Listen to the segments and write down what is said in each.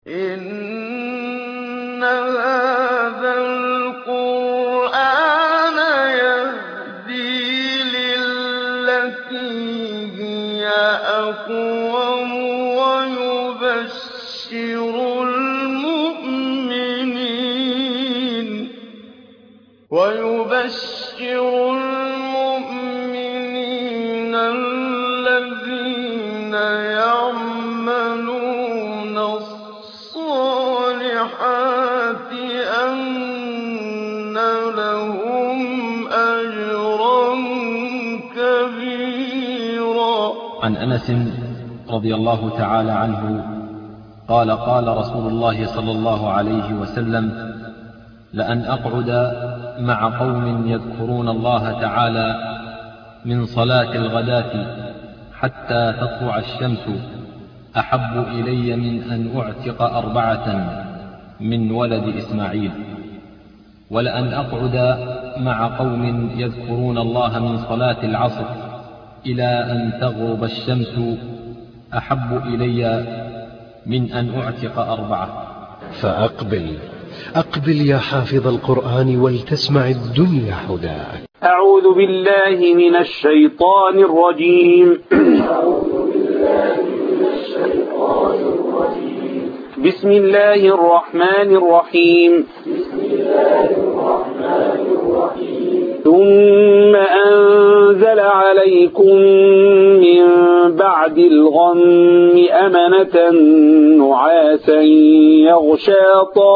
إِنَّ هَٰذَا الْقُرْآنَ يَهْدِي لِلَّتِي هِيَ أَقْوَمُ وَيُبَشِّرُ الْمُؤْمِنِينَ الَّذِينَ يَعْمَلُونَ الصَّالِحَاتِ أَنَّ لَهُمْ أَجْرًا كَبِيرًا عن أنس رضي الله تعالى عنه قال قال رسول الله صلى الله عليه وسلم لأن أقعد مع قوم يذكرون الله تعالى من صلاة الغداة حتى تطلع الشمس أحب إلي من أن أعتق أربعة من ولد إسماعيل ولأن أقعد مع قوم يذكرون الله من صلاة العصر إلى أن تغرب الشمس أحب إلي من أن أعتق أربعة فأقبل أقبل يا حافظ القرآن ولتسمع الدنيا حداك أعوذ بالله من الشيطان الرجيم بسم الله الرحمن الرحيم ثم أنزل عليكم من بعد الغم أمنة نعاسا يغشى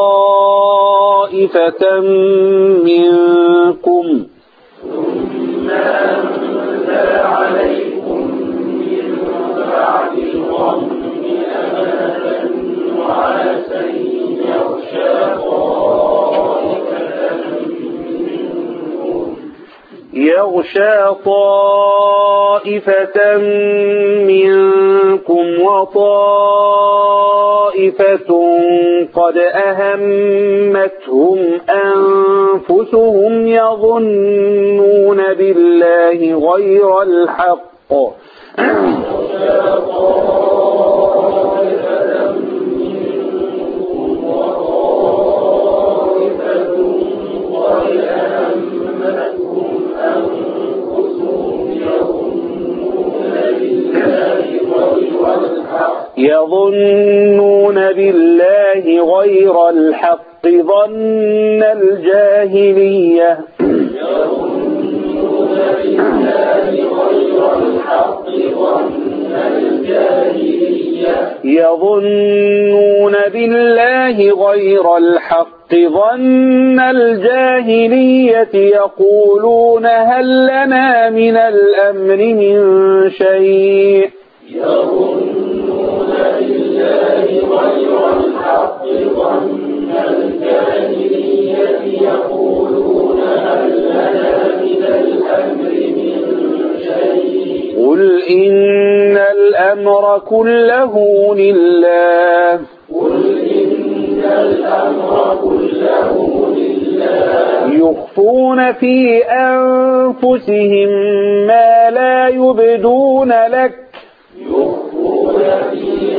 طائفة منكم ثم أنزل عليكم من بعد الغم أمنة نعاسا يغشى يغشى طائفة منكم وطائفة قد أهمتهم أنفسهم يظنون بالله غير الحق يظنون بالله غير الحق ظن الجاهلية يظنون بالله غير الحق ظن الجاهلية يظنون بالله غير الحق ظن الجاهلية يقولون هل لنا من الأمر من شيء يظنون بالله غير الحق ظن الجاهلية يقولون هل لنا من الأمر من شيء قل إن الأمر كله لله قل إن الأمر كله لله يخفون في أنفسهم ما لا يبدون لك يخفون في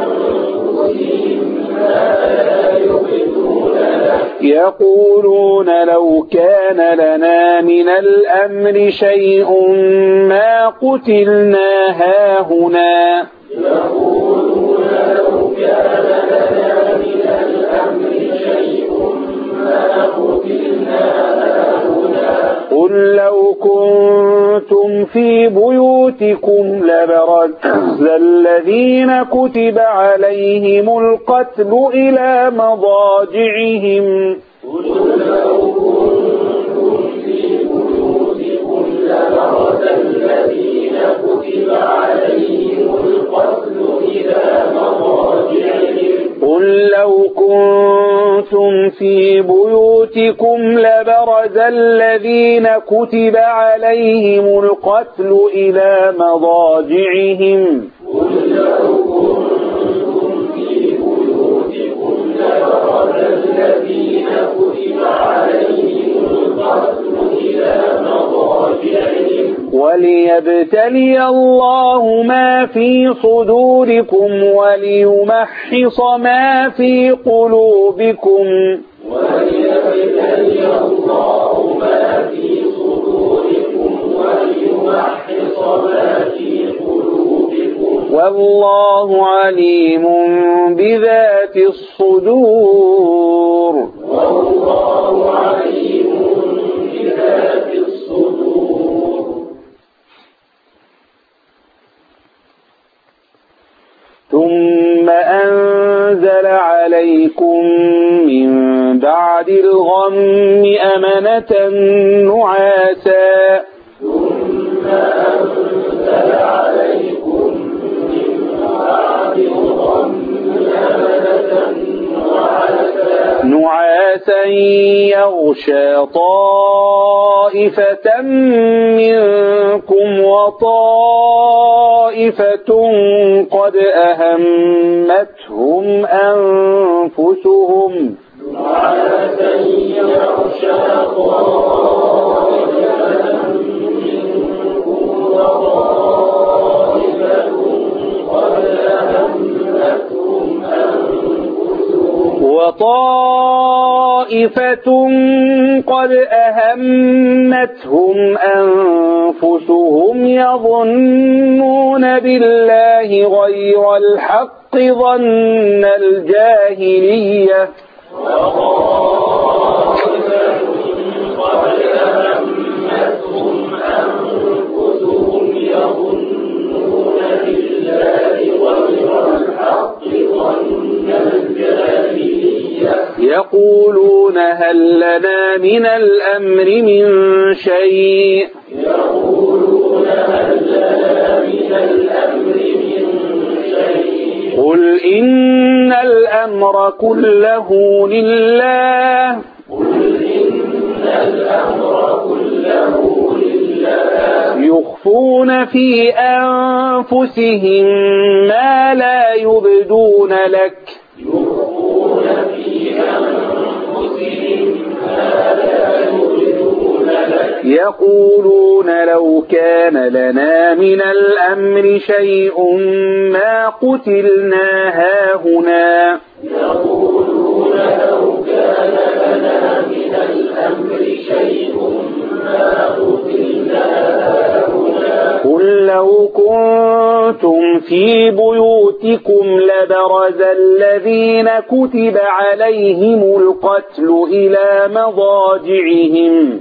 أنفسهم ما لا يبدون لك يقولون لو كان لنا من الأمر شيء ما قتلنا هاهنا يقولون لو كان لنا من الأمر شيء ما قتلنا هاهنا قل لو كنتم في بيوتكم لبرز الذين كتب عليهم القتل إلى مضاجعهم قل لو كنتم في بيوتكم لبرز الذين كتب عليهم القتل إلى مضاجعهم قل لو كنتم في بيوتكم لبرز الذين كتب عليهم القتل إلى مضاجعهم قل لو كنتم في بيوتكم لبرز الذين كتب عليهم القتل إلى مضاجعهم وليبتلي الله ما في صدوركم وليمحص ما في قلوبكم والله عليم بذات الصدور ثم أنزل عليكم من بعد الغم أمنة نعاسا نعاسا يغشى طائفة منكم وطائفة قد أهمتهم أنفسهم وطائفة قد أهمتهم أنفسهم يظنون بالله غير الحق ظن الجاهلية يقولون هل لنا من الأمر من شيء قل إن الأمر كله لله يخفون في أنفسهم ما لا يبدون لك يقولون لو كان لنا من الأمر شيء ما قتلنا هاهنا قل لو كنتم في بيوتكم لبرز الذين كتب عليهم القتل إلى مضاجعهم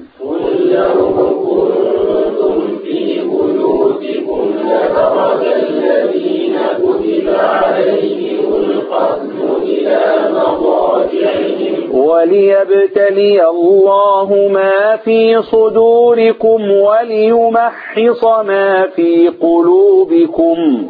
وليبتلي الله ما في صدوركم وليمحص ما في قلوبكم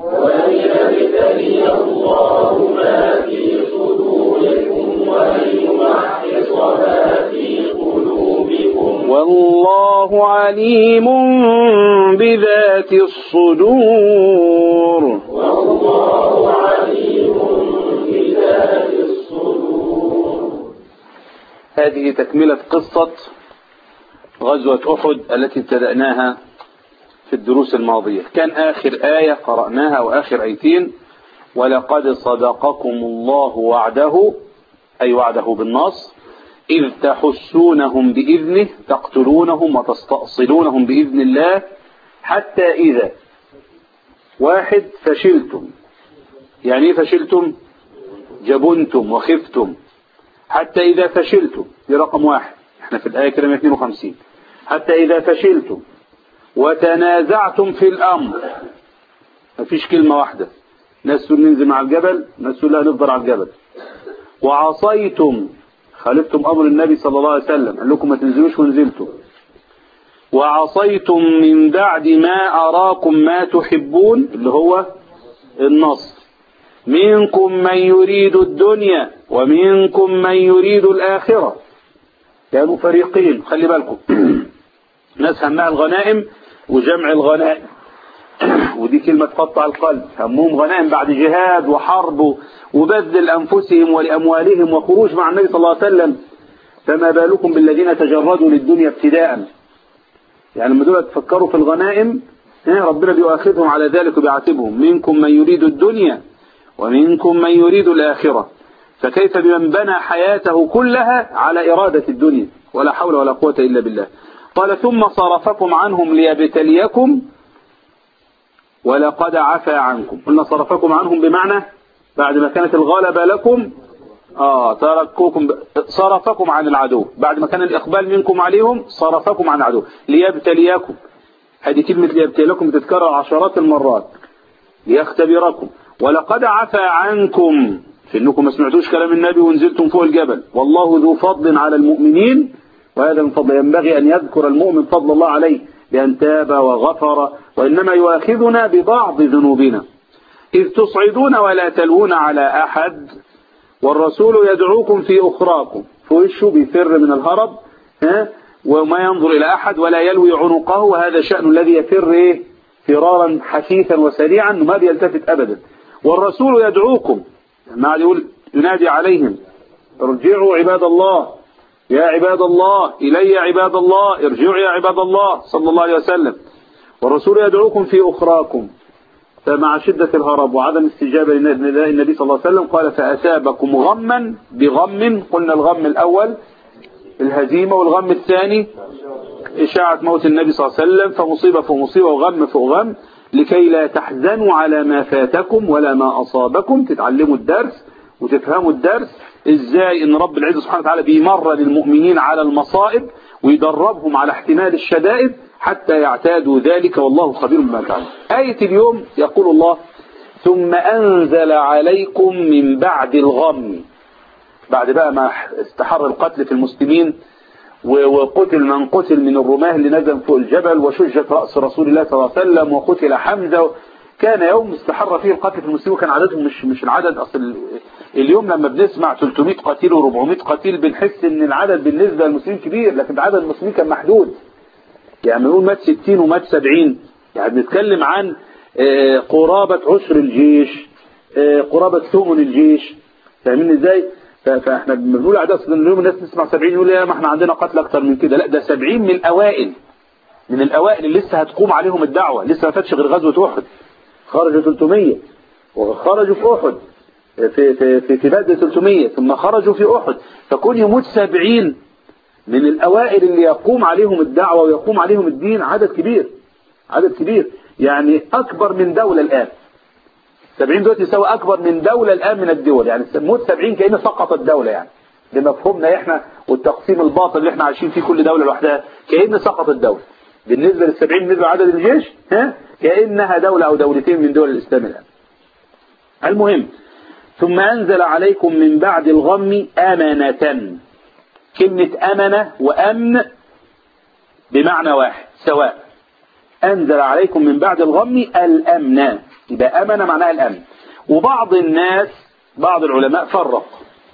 والله عليم بذات الصدور هذه تكملة قصة غزوة أحد التي ابتدأناها في الدروس الماضية كان آخر آية قرأناها وآخر آيتين ولقد صدقكم الله وعده أي وعده بالنصر إذ تحسونهم بإذنه تقتلونهم وتستأصلونهم بإذن الله حتى إذا واحد فشلتم يعني إيه فشلتم جبنتم وخفتم حتى إذا فشلتم دي رقم واحد احنا في الآية كلمة 52 حتى إذا فشلتم وتنازعتم في الأمر مفيش كلمة واحدة ناس تقول ننزل مع الجبل ناس تقول لا نفضل على الجبل وعصيتم خالفتم أمر النبي صلى الله عليه وسلم قال لكم ما تنزلوش ونزلتم وعصيتم من بعد ما أراكم ما تحبون اللي هو النصر منكم من يريد الدنيا ومنكم من يريد الآخرة كانوا فريقين خلي بالكم ناس همها الغنائم وجمع الغنائم ودي كلمة تقطع القلب همهم غنائم بعد جهاد وحرب وبذل أنفسهم ولأموالهم وخروج مع النبي صلى الله عليه وسلم فما بالكم بالذين تجردوا للدنيا ابتداء يعني لما دول تفكروا في الغنائم ها، ربنا بيؤاخذهم على ذلك وبيعاتبهم منكم من يريد الدنيا ومنكم من يريد الآخرة فكيف بمن بنى حياته كلها على إرادة الدنيا ولا حول ولا قوة إلا بالله قال ثم صرفكم عنهم ليبتليكم ولقد عفى عنكم قلنا صرفكم عنهم بمعنى بعد ما كانت الغلبة لكم آه تركوكم صرفكم عن العدو بعد ما كان الإقبال منكم عليهم صرفكم عن العدو ليبتليكم هذه كلمة ليبتليكم بتتكرر عشرات المرات ليختبركم ولقد عفى عنكم في انكم ما سمعتوش كلام النبي ونزلتم فوق الجبل والله ذو فضل على المؤمنين وهذا من فضل ينبغي أن يذكر المؤمن فضل الله عليه بأن تاب وغفر وإنما يؤاخذنا ببعض ذنوبنا إذ تصعدون ولا تلوون على أحد والرسول يدعوكم في أخراكم فوشه بيفر من الهرب ها وما ينظر إلى أحد ولا يلوي عنقه وهذا شأن الذي يفر إيه فرارا حثيثا وسريعا ما بيلتفت أبدا والرسول يدعوكم ما يقول ينادي عليهم ارجعوا عباد الله يا عباد الله إلي عباد الله ارجعوا يا عباد الله صلى الله عليه وسلم والرسول يدعوكم في أخراكم فمع شدة الهرب وعدم استجابة لنداء النبي صلى الله عليه وسلم قال فأثابكم غما بغم قلنا الغم الأول الهزيمة والغم الثاني إشاعة موت النبي صلى الله عليه وسلم فمصيبة فمصيبة وغم فوق غم لكي لا تحزنوا على ما فاتكم ولا ما أصابكم تتعلموا الدرس وتفهموا الدرس ازاي ان رب العزة سبحانه وتعالى بيمرن المؤمنين على المصائب ويدربهم على احتمال الشدائد حتى يعتادوا ذلك والله خبير بما تعمل آية اليوم يقول الله ثم أنزل عليكم من بعد الغم بعد بقى ما استحر القتل في المسلمين وقتل من قتل من الرماه اللي نزل فوق الجبل وشجت رأس رسول الله صلى الله عليه وسلم وقتل حمزة كان يوم استحر فيه القتل في المسلمين وكان عددهم مش مش العدد اصل اليوم لما بنسمع 300 قتيل و400 قتيل بنحس ان العدد بالنسبة للمسلمين كبير لكن عدد المسلمين كان محدود يعني نقول مات 60 ومات 70 يعني بنتكلم عن قرابة عشر الجيش قرابة ثمن الجيش فاهمين ازاي فاحنا بنقول اعداد اليوم الناس تسمع 70 يقول يا ما احنا عندنا قتل اكتر من كده لا ده 70 من الاوائل من الاوائل اللي لسه هتقوم عليهم الدعوة لسه ما فاتش غير غزوة احد خرجوا 300 وخرجوا في احد في في في, في بدر 300 ثم خرجوا في احد فكون يموت 70 من الاوائل اللي يقوم عليهم الدعوة ويقوم عليهم الدين عدد كبير عدد كبير يعني اكبر من دولة الان 70 دلوقتي يساوي اكبر من دولة الان من الدول يعني موت 70 كأنه سقطت دولة يعني بمفهومنا احنا والتقسيم الباطل اللي احنا عايشين فيه كل دولة لوحدها كأن سقطت دولة بالنسبة لل 70 بالنسبة لعدد الجيش ها كأنها دولة او دولتين من دول الاسلام الان المهم ثم انزل عليكم من بعد الغم امنة كلمة امنة وامن بمعنى واحد سواء أنزل عليكم من بعد الغم الأمن يبقى أمن معناها الأمن وبعض الناس بعض العلماء فرق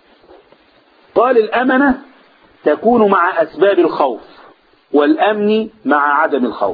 قال الأمنة تكون مع أسباب الخوف والأمن مع عدم الخوف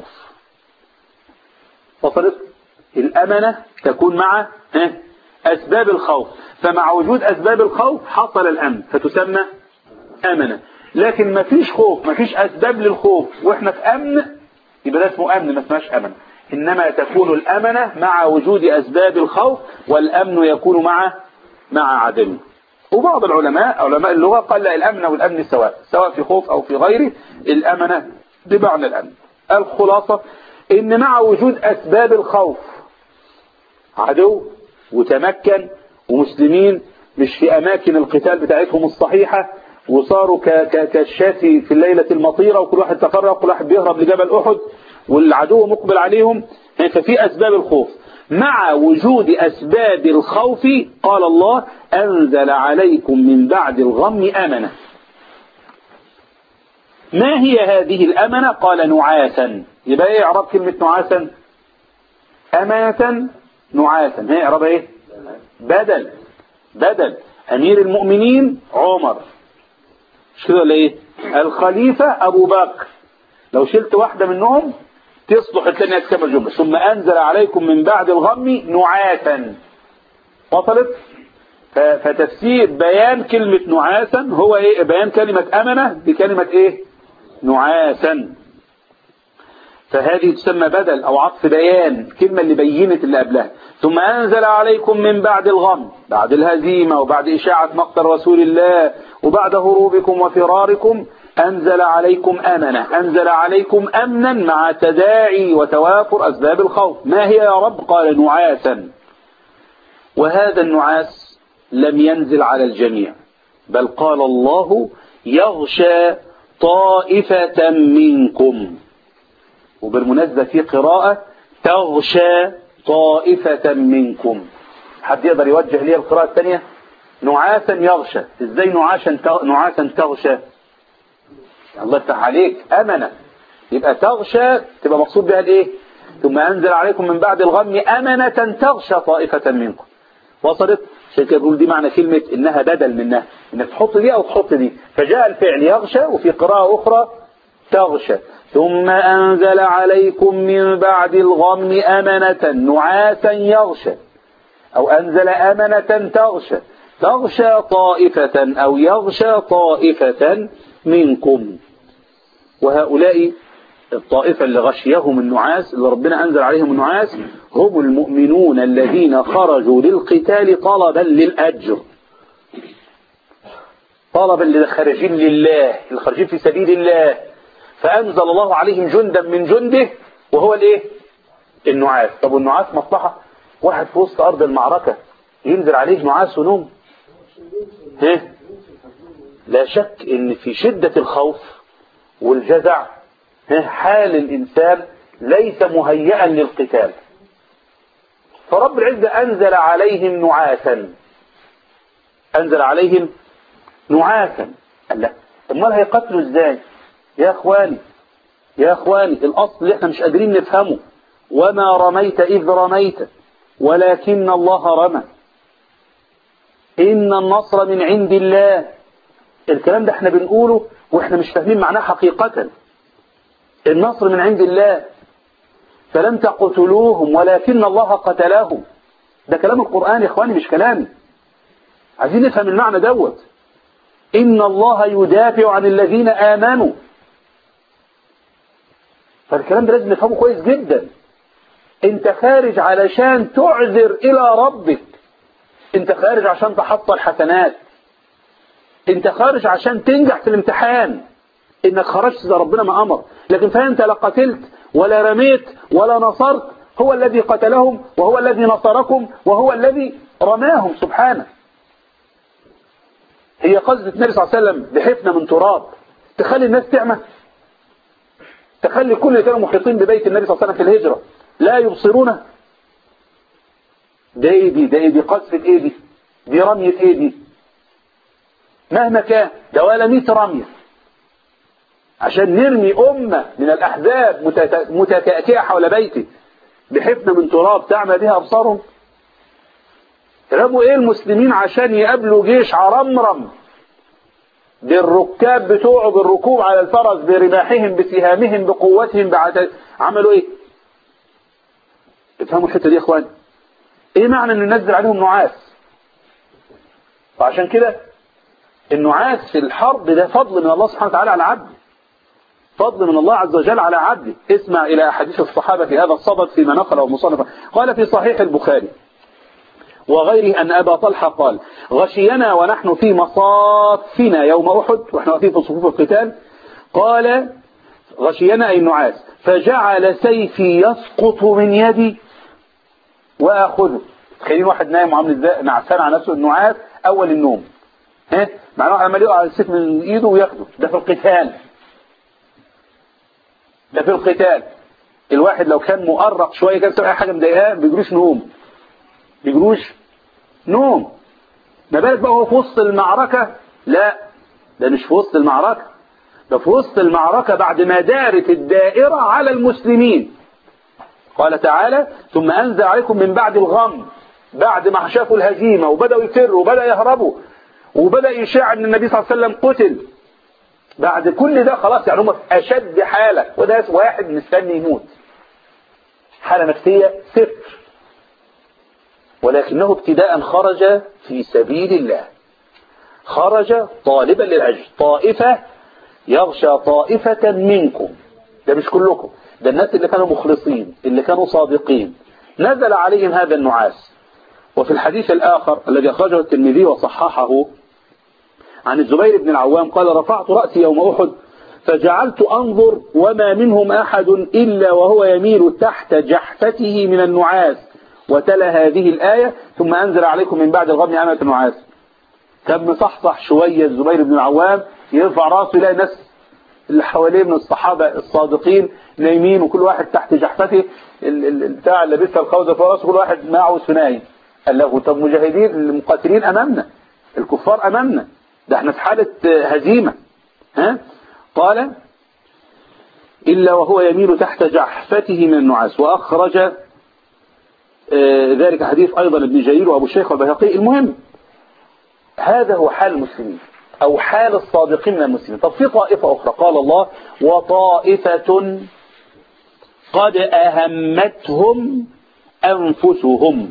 وصلت الأمنة تكون مع أسباب الخوف فمع وجود أسباب الخوف حصل الأمن فتسمى أمنة لكن ما فيش خوف ما فيش أسباب للخوف وإحنا في أمن يبقى ده اسمه أمن ما اسمهاش أمن إنما تكون الأمنة مع وجود أسباب الخوف والأمن يكون مع مع عدمه وبعض العلماء علماء اللغة قال لا الأمن والأمن سواء سواء في خوف أو في غيره الأمنة بمعنى الأمن الخلاصة إن مع وجود أسباب الخوف عدو وتمكن ومسلمين مش في أماكن القتال بتاعتهم الصحيحة وصاروا كالشاتي في الليلة المطيرة وكل واحد تفرق وكل واحد بيهرب لجبل أحد والعدو مقبل عليهم ففي أسباب الخوف مع وجود أسباب الخوف قال الله أنزل عليكم من بعد الغم أمنة ما هي هذه الأمنة قال نعاسا يبقى ايه اعراب كلمة نعاسا أمنة نعاسا هي اعراب ايه بدل بدل أمير المؤمنين عمر مش كده ولا ايه الخليفة ابو بكر لو شلت واحدة منهم تصلح الثانية تكمل جملة ثم انزل عليكم من بعد الغم نعاسا وصلت فتفسير بيان كلمة نعاسا هو ايه بيان كلمة امنة بكلمة ايه نعاسا فهذه تسمى بدل أو عطف بيان الكلمة اللي بينت اللي قبلها ثم أنزل عليكم من بعد الغم بعد الهزيمة وبعد إشاعة مقتل رسول الله وبعد هروبكم وفراركم أنزل عليكم أمنة أنزل عليكم أمنا مع تداعي وتوافر أسباب الخوف ما هي يا رب قال نعاسا وهذا النعاس لم ينزل على الجميع بل قال الله يغشى طائفة منكم وبالمناسبة في قراءة تغشى طائفة منكم حد يقدر يوجه لي القراءة الثانية نعاسا يغشى ازاي نعاسا نعاسا تغشى الله يفتح عليك أمنة يبقى تغشى تبقى مقصود بها الايه ثم أنزل عليكم من بعد الغم أمنة تغشى طائفة منكم وصلت عشان كده بقول دي معنى كلمة إنها بدل منها إنك تحط دي أو تحط دي فجاء الفعل يغشى وفي قراءة أخرى تغشى ثم أنزل عليكم من بعد الغم أمنة نعاسا يغشى أو أنزل أمنة تغشى تغشى طائفة أو يغشى طائفة منكم وهؤلاء الطائفة اللي غشيهم النعاس اللي ربنا أنزل عليهم النعاس هم المؤمنون الذين خرجوا للقتال طلبا للأجر طلبا للخارجين لله الخارجين في سبيل الله فأنزل الله عليهم جندا من جنده وهو الايه النعاس طب والنعاس مصلحة واحد في وسط أرض المعركة ينزل عليه نعاس ونوم ها لا شك ان في شدة الخوف والجزع حال الإنسان ليس مهيئا للقتال فرب العزة أنزل عليهم نعاسا أنزل عليهم نعاسا قال لا امال هيقتلوا ازاي يا اخواني يا اخواني الاصل اللي احنا مش قادرين نفهمه وما رميت اذ رميت ولكن الله رمى ان النصر من عند الله الكلام ده احنا بنقوله واحنا مش فاهمين معناه حقيقة النصر من عند الله فلم تقتلوهم ولكن الله قتلهم ده كلام القرآن يا اخواني مش كلامي عايزين نفهم المعنى دوت إن الله يدافع عن الذين آمنوا فالكلام ده لازم نفهمه كويس جدا انت خارج علشان تعذر إلى ربك انت خارج عشان تحصل حسنات انت خارج عشان تنجح في الامتحان انك خرجت زي ربنا ما امر لكن فانت لا قتلت ولا رميت ولا نصرت هو الذي قتلهم وهو الذي نصركم وهو الذي رماهم سبحانه هي قصدة النبي صلى الله عليه وسلم بحفنة من تراب تخلي الناس تعمى تخلي كل اللي كانوا محيطين ببيت النبي صلى الله عليه وسلم في الهجرة لا يبصرونه ده ايه دي ده ايه دي قذفة ايه دي دي رمية ايه دي مهما كان ده ولا 100 رمية عشان نرمي أمة من الأحزاب متكأكئة حول بيته بحفنة من تراب تعمى بها أبصارهم رموا ايه المسلمين عشان يقابلوا جيش عرمرم بالركاب بتوعه بالركوب على الفرس برماحهم بسهامهم بقوتهم بعد عملوا ايه افهموا الحته دي يا اخوان ايه معنى ان ننزل عليهم نعاس وعشان كده النعاس في الحرب ده فضل من الله سبحانه وتعالى على عبده فضل من الله عز وجل على عبده اسمع الى احاديث الصحابه في هذا الصدد فيما نقله المصنف قال في صحيح البخاري وغيره أن أبا طلحة قال غشينا ونحن في مصافنا يوم أحد ونحن واقفين في صفوف القتال قال غشينا أي النعاس فجعل سيفي يسقط من يدي وأخذه تخيلين واحد نايم وعامل ازاي نعسان على نفسه النعاس أول النوم ها معناه عمال يقع السيف من إيده وياخده ده في القتال ده في القتال الواحد لو كان مؤرق شوية كان أي حاجة مضايقاه ما بيجروش نوم بيجروش نوم ما بالك بقى هو في وسط المعركة لا ده مش في وسط المعركة ده في وسط المعركة بعد ما دارت الدائرة على المسلمين قال تعالى ثم أنزل عليكم من بعد الغم بعد ما شافوا الهزيمة وبدأوا يفروا وبدأ يهربوا وبدأ يشاع أن النبي صلى الله عليه وسلم قتل بعد كل ده خلاص يعني هم في أشد حالة وده واحد مستني يموت حالة نفسية صفر ولكنه ابتداء خرج في سبيل الله خرج طالبا للعجل طائفة يغشى طائفة منكم ده مش كلكم ده الناس اللي كانوا مخلصين اللي كانوا صادقين نزل عليهم هذا النعاس وفي الحديث الآخر الذي أخرجه الترمذي وصححه عن الزبير بن العوام قال رفعت رأسي يوم أحد فجعلت أنظر وما منهم أحد إلا وهو يميل تحت جحفته من النعاس وتلا هذه الآية ثم أنزل عليكم من بعد الغم أمة النعاس كان مصحصح شوية الزبير بن العوام يرفع راسه يلاقي ناس اللي حواليه من الصحابة الصادقين نايمين وكل واحد تحت جحفته ال- ال- ال- بتاع اللي لبسها الخوذة في راسه كل واحد معه سنايم قال له طب مجاهدين المقاتلين أمامنا الكفار أمامنا ده احنا في حالة هزيمة ها قال إلا وهو يميل تحت جحفته من النعاس وأخرج آه، ذلك حديث أيضا ابن جرير وأبو الشيخ والبيهقي المهم هذا هو حال المسلمين أو حال الصادقين من المسلمين طب في طائفة أخرى قال الله وطائفة قد أهمتهم أنفسهم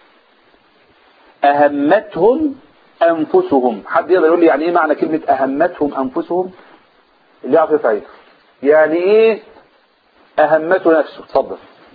أهمتهم أنفسهم حد يقدر يقول لي يعني إيه معنى كلمة أهمتهم أنفسهم اللي يعرف يفعله يعني إيه أهمته نفسه اتفضل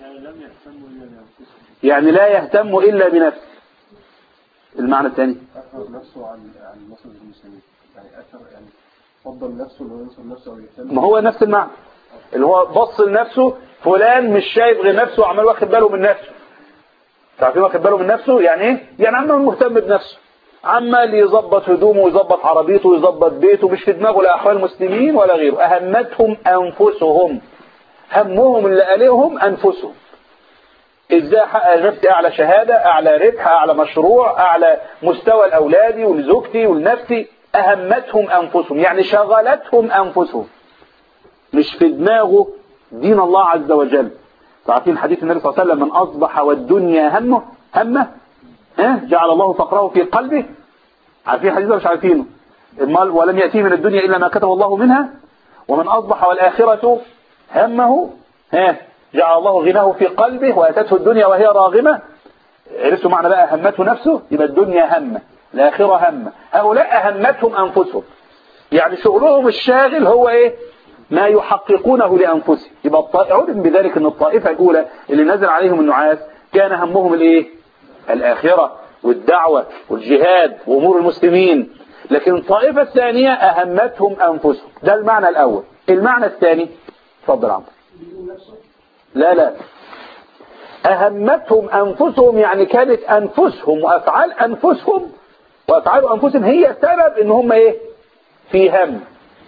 يعني لا يهتم إلا بنفسه المعنى الثاني أثر نفسه عن عن نصر المسلمين يعني أثر يعني فضل نفسه إنه ينصر نفسه أو يهتم ما هو نفس المعنى اللي هو بص لنفسه فلان مش شايف غير نفسه وعمال واخد باله من نفسه تعرفين واخد باله من نفسه يعني ايه يعني عمال مهتم بنفسه عمال يظبط هدومه ويظبط عربيته ويظبط بيته مش في دماغه لا احوال المسلمين ولا غيره اهمتهم انفسهم همهم اللي عليهم انفسهم ازاي احقق لنفسي اعلى شهادة اعلى ربح اعلى مشروع اعلى مستوى لاولادي ولزوجتي ولنفسي اهمتهم انفسهم يعني شغلتهم انفسهم مش في دماغه دين الله عز وجل عارفين حديث النبي صلى الله عليه وسلم من اصبح والدنيا همه همه ها جعل الله فقره في قلبه عارفين الحديث ده مش عارفينه المال ولم يأتيه من الدنيا إلا ما كتب الله منها ومن أصبح والآخرة همه ها جعل الله غناه في قلبه وأتته الدنيا وهي راغمة عرفتوا معنى بقى همته نفسه يبقى الدنيا همه الآخرة همه هؤلاء أهمتهم أنفسهم يعني شغلهم الشاغل هو إيه ما يحققونه لأنفسهم يبقى الط- علم بذلك أن الطائفة الأولى اللي نزل عليهم النعاس كان همهم الإيه الآخرة والدعوة والجهاد وأمور المسلمين لكن الطائفة الثانية أهمتهم أنفسهم ده المعنى الأول المعنى الثاني اتفضل عمرو لا لا أهمتهم أنفسهم يعني كانت أنفسهم وأفعال أنفسهم وأفعال أنفسهم هي سبب إن هم إيه في هم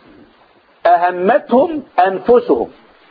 أهمتهم أنفسهم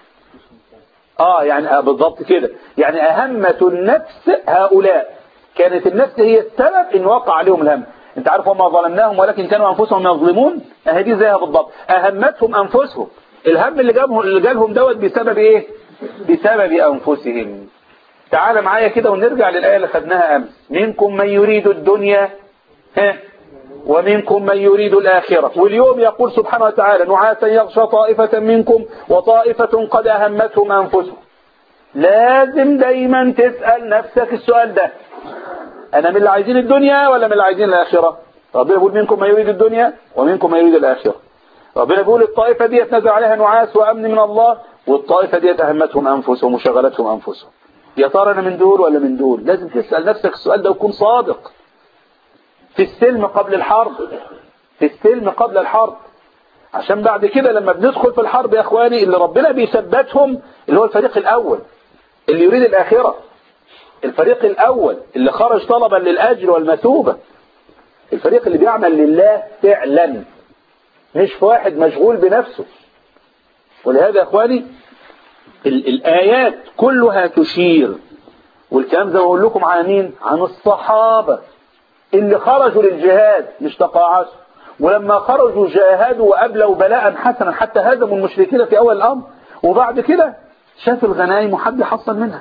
آه يعني آه بالضبط كده يعني أهمة النفس هؤلاء كانت النفس هي السبب إن وقع عليهم الهم انت عارف وما ظلمناهم ولكن كانوا أنفسهم يظلمون اهي دي زيها بالضبط أهمتهم أنفسهم الهم اللي جابهم اللي جالهم دوت بسبب إيه بسبب أنفسهم تعال معايا كده ونرجع للآية اللي خدناها أمس منكم من يريد الدنيا ها ومنكم من يريد الآخرة واليوم يقول سبحانه وتعالى نعاسا يغشى طائفة منكم وطائفة قد أهمتهم أنفسهم لازم دايما تسأل نفسك السؤال ده أنا من اللي عايزين الدنيا ولا من اللي عايزين الآخرة ربنا بيقول منكم من يريد الدنيا ومنكم من يريد الآخرة ربنا بيقول الطائفة دي نزل عليها نعاس وأمن من الله والطائفة دي أهمتهم أنفسهم وشغلتهم أنفسهم يا ترى أنا من دول ولا من دول لازم تسأل نفسك السؤال ده وتكون صادق في السلم قبل الحرب في السلم قبل الحرب عشان بعد كده لما بندخل في الحرب يا اخواني اللي ربنا بيثبتهم اللي هو الفريق الاول اللي يريد الاخره الفريق الاول اللي خرج طلبا للاجر والمثوبه الفريق اللي بيعمل لله فعلا مش في واحد مشغول بنفسه ولهذا يا اخواني ال- الايات كلها تشير والكلام زي ما بقول لكم عن مين عن الصحابه اللي خرجوا للجهاد مش تقاعسوا ولما خرجوا جاهدوا وأبلوا بلاء حسنا حتى هزموا المشركين في أول الأمر وبعد كده شاف الغنائم وحد يحصل منها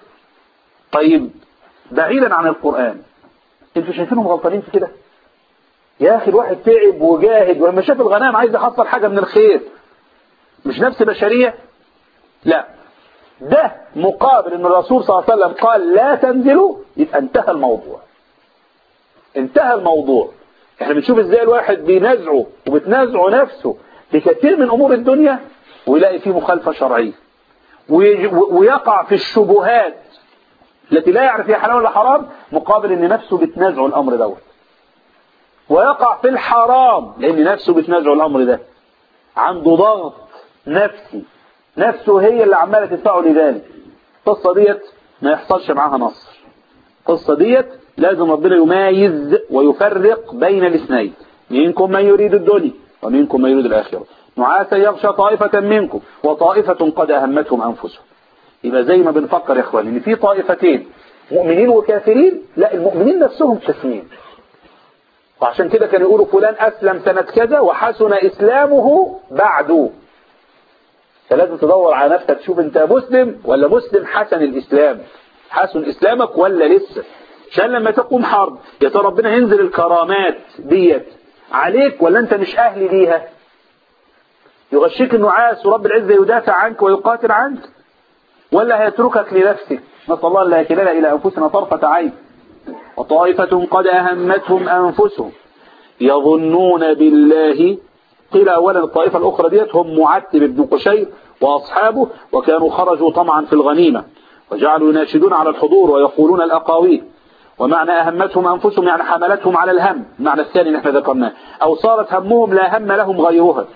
طيب بعيدا عن القرآن انتوا شايفينهم غلطانين في كده يا أخي الواحد تعب وجاهد ولما شاف الغنائم عايز يحصل حاجة من الخير مش نفس بشرية لا ده مقابل ان الرسول صلى الله عليه وسلم قال لا تنزلوا يبقى انتهى الموضوع انتهى الموضوع احنا بنشوف ازاي الواحد بينازعه وبتنازعه نفسه في كثير من امور الدنيا ويلاقي فيه مخالفة شرعية ويج- ويقع في الشبهات التي لا يعرف هي حلال ولا حرام مقابل ان نفسه بتنازعه الامر دوت ويقع في الحرام لان نفسه بتنازعه الامر ده عنده ضغط نفسي نفسه هي اللي عماله تدفعه لذلك القصه ديت ما يحصلش معاها نصر القصه ديت لازم ربنا يميز ويفرق بين الاثنين منكم من يريد الدنيا ومنكم من يريد الاخره نعاسا يغشى طائفه منكم وطائفه قد اهمتهم انفسهم يبقى زي ما بنفكر يا اخواني ان في طائفتين مؤمنين وكافرين لا المؤمنين نفسهم كافرين وعشان كده كانوا يقولوا فلان اسلم سنة كذا وحسن اسلامه بعده فلازم تدور على نفسك تشوف انت مسلم ولا مسلم حسن الاسلام حسن اسلامك ولا لسه عشان لما تقوم حرب يا ترى ربنا ينزل الكرامات ديت عليك ولا انت مش اهل ليها يغشيك النعاس ورب العزة يدافع عنك ويقاتل عنك ولا هيتركك لنفسك نسأل الله لا يكلنا إلى أنفسنا طرفة عين وطائفة قد أهمتهم أنفسهم يظنون بالله قيل أولا الطائفة الأخرى ديت هم معتب بن قشير وأصحابه وكانوا خرجوا طمعا في الغنيمة وجعلوا يناشدون على الحضور ويقولون الأقاويل ومعنى أهمتهم أنفسهم يعني حملتهم على الهم المعنى الثاني اللي احنا ذكرناه أو صارت همهم لا هم لهم غيرها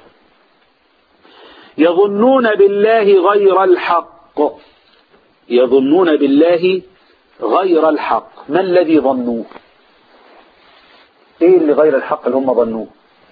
يظنون بالله غير الحق يظنون بالله غير الحق ما الذي ظنوه ايه اللي غير الحق اللي هم ظنوه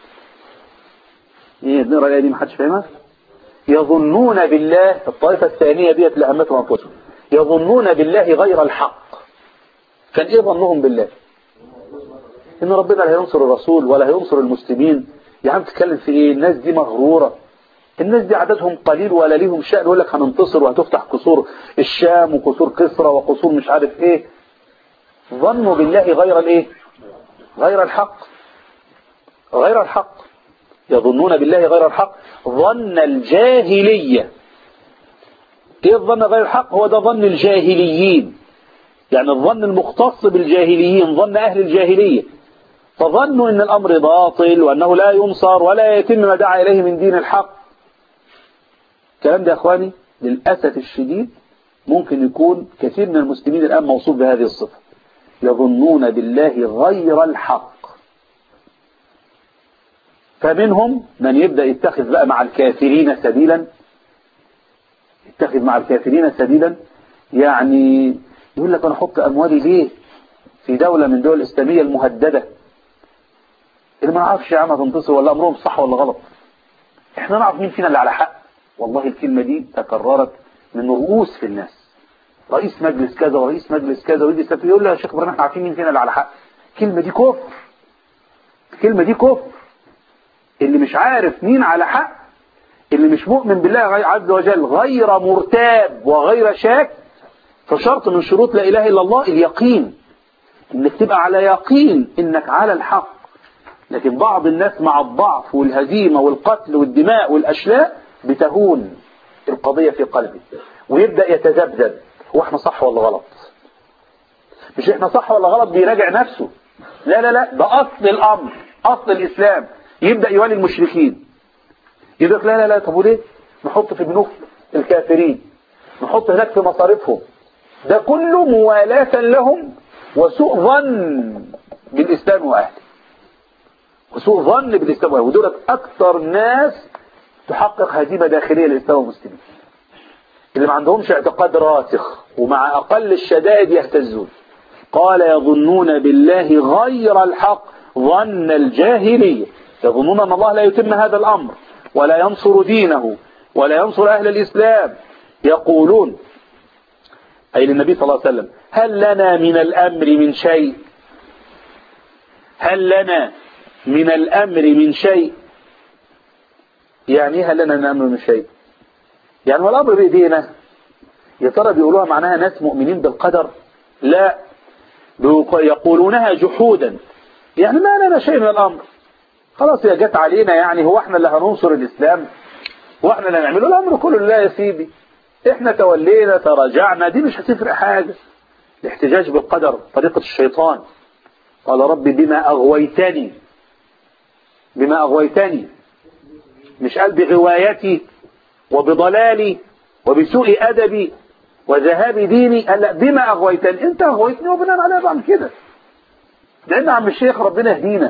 ايه نقرا الايه دي محدش فاهمها يظنون بالله الطائفه الثانيه ديت اللي همتهم انفسهم يظنون بالله غير الحق كان ايه ظنهم بالله ان ربنا لا هينصر الرسول ولا هينصر المسلمين يا عم تتكلم في ايه الناس دي مغروره الناس دي عددهم قليل ولا ليهم شأن يقول لك هننتصر وهتفتح قصور الشام وقصور كسرى وقصور مش عارف ايه ظنوا بالله غير الايه غير الحق غير الحق يظنون بالله غير الحق ظن الجاهلية ايه الظن غير الحق هو ده ظن الجاهليين يعني الظن المختص بالجاهليين ظن اهل الجاهلية فظنوا ان الامر باطل وانه لا ينصر ولا يتم ما دعا اليه من دين الحق الكلام ده يا اخواني للأسف الشديد ممكن يكون كثير من المسلمين الآن موصوف بهذه الصفة يظنون بالله غير الحق فمنهم من يبدأ يتخذ بقى مع الكافرين سبيلا يتخذ مع الكافرين سبيلا يعني يقول لك أنا أحط أموالي ليه في دولة من دول الإسلامية المهددة اللي ما نعرفش يا عم هتنتصر ولا أمرهم صح ولا غلط احنا نعرف مين فينا اللي على حق والله الكلمة دي تكررت من رؤوس في الناس رئيس مجلس كذا ورئيس مجلس كذا ويجي يستفيد يقول له يا شيخ ابراهيم احنا عارفين مين فينا اللي على حق الكلمة دي كفر الكلمة دي كفر اللي مش عارف مين على حق اللي مش مؤمن بالله عز وجل غير مرتاب وغير شاك فشرط من شروط لا إله إلا الله اليقين انك تبقى على يقين انك على الحق لكن بعض الناس مع الضعف والهزيمة والقتل والدماء والأشلاء بتهون القضية في قلبه ويبدأ يتذبذب هو احنا صح ولا غلط مش احنا صح ولا غلط بيراجع نفسه لا لا لا ده أصل الأمر أصل الإسلام يبدأ يوالي المشركين يقول لك لا لا لا طب وليه نحط في بنوك الكافرين نحط هناك في مصاريفهم ده كله موالاة لهم وسوء ظن بالإسلام وأهله وسوء ظن بالإسلام وأهله ودول أكثر ناس تحقق هزيمة داخلية للإسلام والمسلمين اللي ما عندهمش اعتقاد راسخ ومع أقل الشدائد يهتزون قال يظنون بالله غير الحق ظن الجاهلية يظنون أن الله لا يتم هذا الأمر ولا ينصر دينه ولا ينصر أهل الإسلام يقولون أي للنبي صلى الله عليه وسلم هل لنا من الأمر من شيء هل لنا من الأمر من شيء يعني هل لنا من الأمر من شيء يعني هو الأمر بإيدينا يا ترى بيقولوها معناها ناس مؤمنين بالقدر لا يقولونها جحودا يعني ما لنا شيء من الأمر خلاص يا جت علينا يعني هو احنا اللي هننصر الإسلام واحنا اللي هنعمله الأمر كله لله يا سيدي احنا تولينا تراجعنا دي مش هتفرق حاجة الاحتجاج بالقدر طريقة الشيطان قال رب بما أغويتني بما أغويتني مش قال بغوايتي وبضلالي وبسوء أدبي وذهاب ديني قال لا بما أغويتني أنت أغويتني وبناء عليها بعمل كده لأن عم الشيخ ربنا يهدينا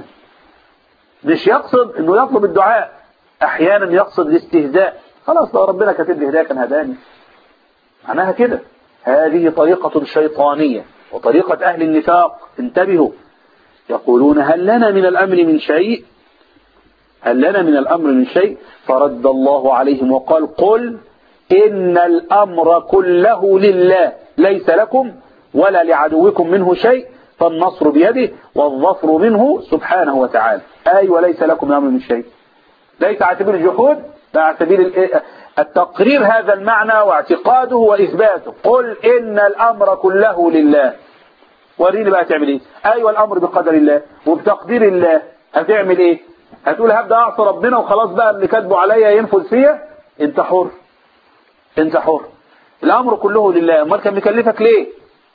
مش يقصد انه يطلب الدعاء احيانا يقصد الاستهزاء خلاص لو ربنا كاتب لي هدايه كان هداني معناها كده هذه طريقة شيطانية وطريقة أهل النفاق انتبهوا يقولون هل لنا من الأمر من شيء هل لنا من الأمر من شيء فرد الله عليهم وقال قل إن الأمر كله لله ليس لكم ولا لعدوكم منه شيء فالنصر بيده والظفر منه سبحانه وتعالى أي وليس لكم الأمر من شيء ليس على سبيل الجحود بل على سبيل التقرير هذا المعنى واعتقاده وإثباته قل إن الأمر كله لله وريني بقى تعمل إيه أيوة الأمر بقدر الله وبتقدير الله هتعمل إيه هتقول هبدأ أعصى ربنا وخلاص بقى اللي كاتبه عليا ينفذ فيا انت حر انت حر الأمر كله لله امال كان مكلفك ليه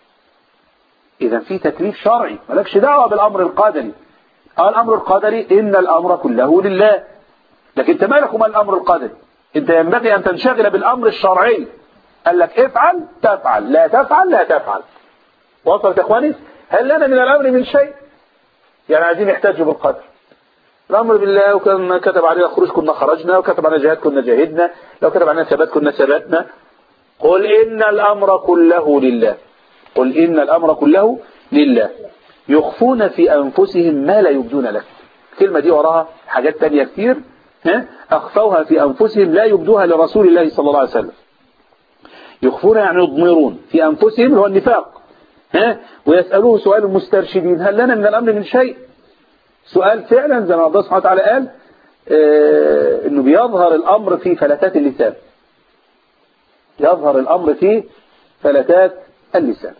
إذا في تكليف شرعي مالكش دعوة بالأمر القدري أو الأمر القدري إن الأمر كله لله لكن انت مالك وما الأمر القدري انت ينبغي أن تنشغل بالأمر الشرعي قال لك افعل تفعل لا تفعل لا تفعل وصلت يا اخواني هل لنا من الأمر من شيء يعني عايزين يحتاجوا بالقدر الأمر بالله وكان كتب علينا خروج كنا خرجنا وكتب علينا جهاد كنا جاهدنا لو كتب علينا ثبات كنا ثبتنا قل إن الأمر كله لله قل إن الأمر كله لله يخفون في أنفسهم ما لا يبدون لك الكلمة دي وراها حاجات تانية كتير ها؟ أخفوها في أنفسهم لا يبدوها لرسول الله صلى الله عليه وسلم يخفون يعني يضمرون في أنفسهم هو النفاق ها؟ ويسألوه سؤال المسترشدين هل لنا من الأمر من شيء سؤال فعلا زي ما الله سبحانه وتعالى قال آه انه بيظهر الامر في فلتات اللسان يظهر الامر في فلتات اللسان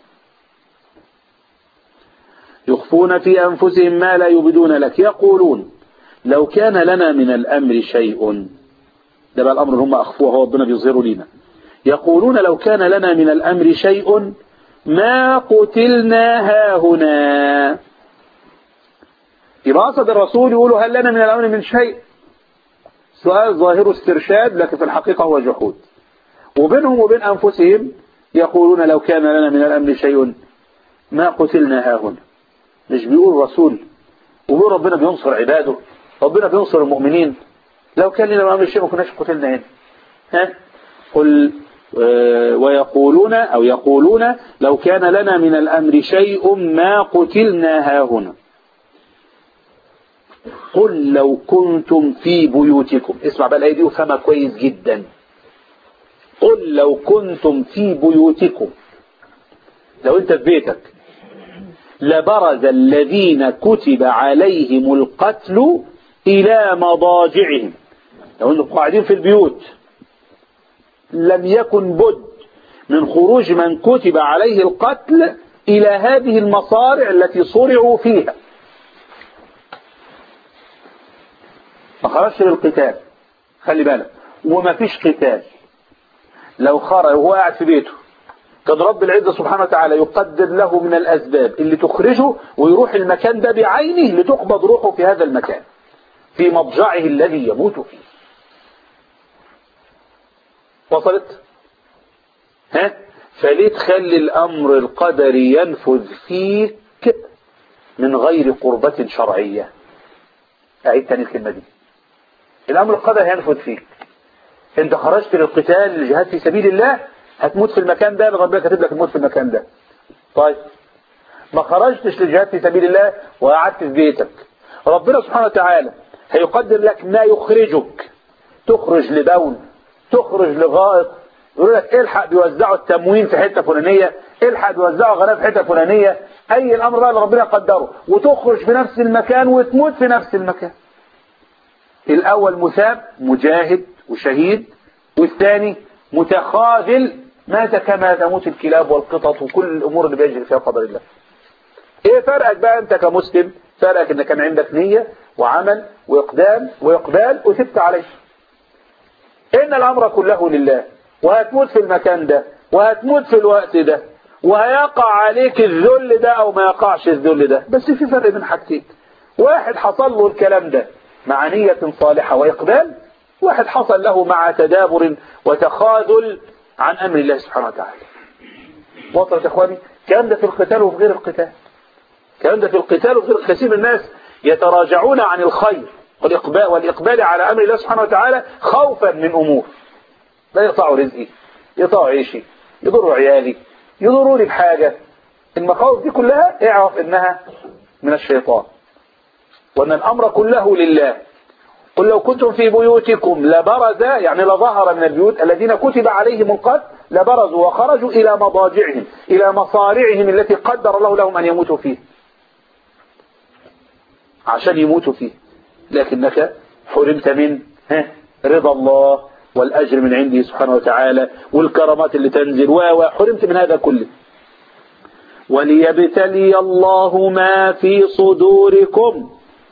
يخفون في انفسهم ما لا يبدون لك يقولون لو كان لنا من الامر شيء ده بقى الامر اللي هم اخفوه هو ربنا بيظهره لنا يقولون لو كان لنا من الامر شيء ما قتلنا هاهنا يبقى قصد الرسول يقولوا هل لنا من الأمر من شيء سؤال ظاهر استرشاد لكن في الحقيقة هو جحود وبينهم وبين أنفسهم يقولون لو كان لنا من الأمر شيء ما قتلنا هاهنا مش بيقول الرسول وبيقول ربنا بينصر عباده ربنا بينصر المؤمنين لو كان لنا من الأمر شيء ما كناش قتلنا هنا ها قل ويقولون أو يقولون لو كان لنا من الأمر شيء ما قتلنا هاهنا قل لو كنتم في بيوتكم اسمع بقى الآية دي وفهمها كويس جدا قل لو كنتم في بيوتكم لو انت في بيتك لبرز الذين كتب عليهم القتل إلى مضاجعهم لو انتم قاعدين في البيوت لم يكن بد من خروج من كتب عليه القتل إلى هذه المصارع التي صرعوا فيها ما خرجش للقتال خلي بالك وما فيش قتال لو خرج وهو قاعد في بيته كان رب العزة سبحانه وتعالى يقدر له من الأسباب اللي تخرجه ويروح المكان ده بعينه لتقبض روحه في هذا المكان في مضجعه الذي يموت فيه وصلت ها فليه تخلي الأمر القدري ينفذ فيك من غير قربة شرعية أعيد تاني الكلمة دي الأمر القدري هينفذ فيك انت خرجت للقتال للجهاد في سبيل الله هتموت في المكان ده ربنا كاتب لك الموت في المكان ده طيب ما خرجتش للجهاد في سبيل الله وقعدت في بيتك ربنا سبحانه وتعالى هيقدر لك ما يخرجك تخرج لبول تخرج لغائط يقول لك الحق بيوزعوا التموين في حته فلانيه الحق بيوزعوا غناء في حته فلانيه اي الامر بقى اللي ربنا قدره وتخرج في نفس المكان وتموت في نفس المكان الاول مثاب مجاهد وشهيد والثاني متخاذل مات كما تموت الكلاب والقطط وكل الامور اللي بيجري فيها قدر الله ايه فرقك بقى انت كمسلم فرقك ان كان عندك نية وعمل واقدام واقبال وثبت عليه ان الامر كله لله وهتموت في المكان ده وهتموت في الوقت ده وهيقع عليك الذل ده او ما يقعش الذل ده بس في فرق بين حاجتين واحد حصل له الكلام ده مع نية صالحة واقبال واحد حصل له مع تدابر وتخاذل عن أمر الله سبحانه وتعالى وصلت يا إخواني الكلام ده في القتال وفي غير القتال الكلام ده في القتال وفي غير كثير من الناس يتراجعون عن الخير والإقبال, والإقبال على أمر الله سبحانه وتعالى خوفا من أمور لا يقطعوا رزقي يقطعوا عيشي يضروا عيالي يضروا لي بحاجة المخاوف دي كلها اعرف انها من الشيطان وان الامر كله لله قل لو كنتم في بيوتكم لبرز يعني لظهر من البيوت الذين كتب عليهم القتل لبرزوا وخرجوا الى مضاجعهم الى مصارعهم التي قدر الله لهم ان يموتوا فيه عشان يموتوا فيه لكنك حرمت من ها رضا الله والأجر من عنده سبحانه وتعالى والكرامات اللي تنزل وحرمت من هذا كله وليبتلي الله ما في صدوركم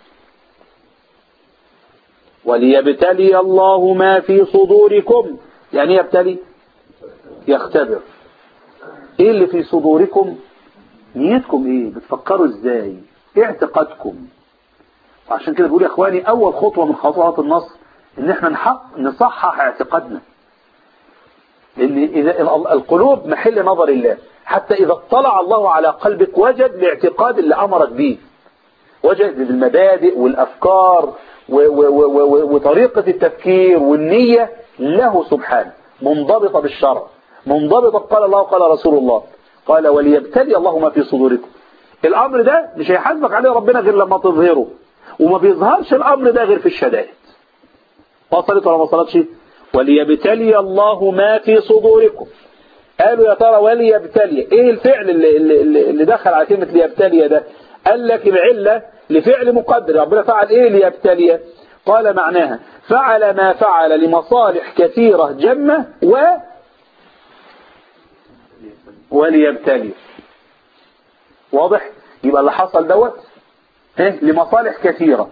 وليبتلي الله ما في صدوركم يعني يبتلي يختبر ايه اللي في صدوركم نيتكم ايه بتفكروا ازاي ايه اعتقادكم عشان كده بقول يا اخواني اول خطوة من خطوات النصر ان احنا نحق نصحح اعتقادنا لان اذا القلوب محل نظر الله حتى اذا اطلع الله على قلبك وجد الاعتقاد اللي امرك به وجد المبادئ والافكار و و و وطريقة التفكير والنية له سبحانه منضبطة بالشرع منضبطة قال الله وقال رسول الله قال وليبتلي الله ما في صدوركم الامر ده مش هيحاسبك عليه ربنا غير لما تظهره وما بيظهرش الامر ده غير في الشدائد وصلت ولا ما وصلتش وليبتلي الله ما في صدوركم قالوا يا ترى وليبتلي ايه الفعل اللي, اللي, اللي دخل على كلمة ليبتلي ده قال لك العلة لفعل مقدر ربنا فعل ايه ليبتلي قال معناها فعل ما فعل لمصالح كثيرة جمة و وليبتلي واضح يبقى اللي حصل دوت ايه لمصالح كثيرة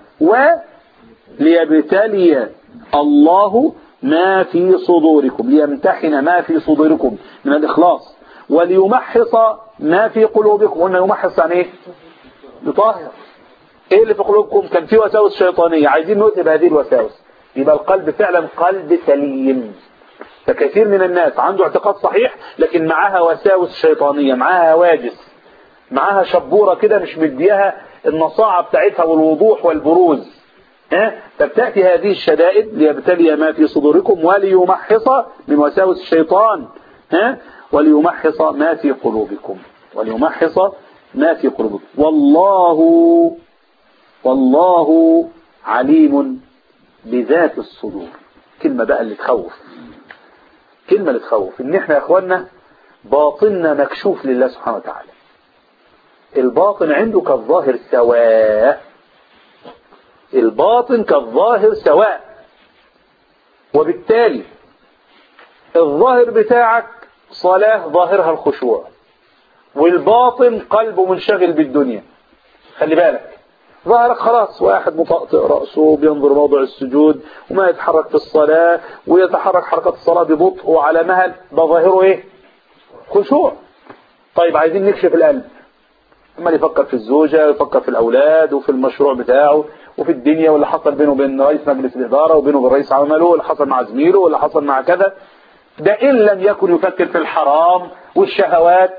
وليبتلي الله ما في صدوركم ليمتحن ما في صدوركم من الإخلاص وليمحص ما في قلوبكم قلنا يمحص يعني ايه يطهر ايه اللي في قلوبكم كان في وساوس شيطانية عايزين نذهب هذه الوساوس يبقى القلب فعلا قلب سليم فكثير من الناس عنده اعتقاد صحيح لكن معاها وساوس شيطانية معاها هواجس معاها شبورة كده مش مديها النصاعة بتاعتها والوضوح والبروز ها فبتأتي هذه الشدائد ليبتلي ما في صدوركم وليمحص من وساوس الشيطان ها وليمحص ما في قلوبكم وليمحص ما في قلوبكم والله والله عليم بذات الصدور كلمة بقى اللي تخوف كلمة اللي تخوف ان احنا يا اخوانا باطننا مكشوف لله سبحانه وتعالى الباطن عنده كالظاهر سواء الباطن كالظاهر سواء وبالتالي الظاهر بتاعك صلاة ظاهرها الخشوع والباطن قلبه منشغل بالدنيا خلي بالك ظهرك خلاص واحد مطأطئ رأسه بينظر موضع السجود وما يتحرك في الصلاة ويتحرك حركة الصلاة ببطء وعلى مهل ده ظاهره ايه خشوع طيب عايزين نكشف القلب عمال يفكر في الزوجة يفكر في الأولاد وفي المشروع بتاعه وفي الدنيا واللي حصل بينه وبين رئيس مجلس الإدارة وبينه وبين رئيس عمله واللي حصل مع زميله واللي حصل مع كذا ده إن لم يكن يفكر في الحرام والشهوات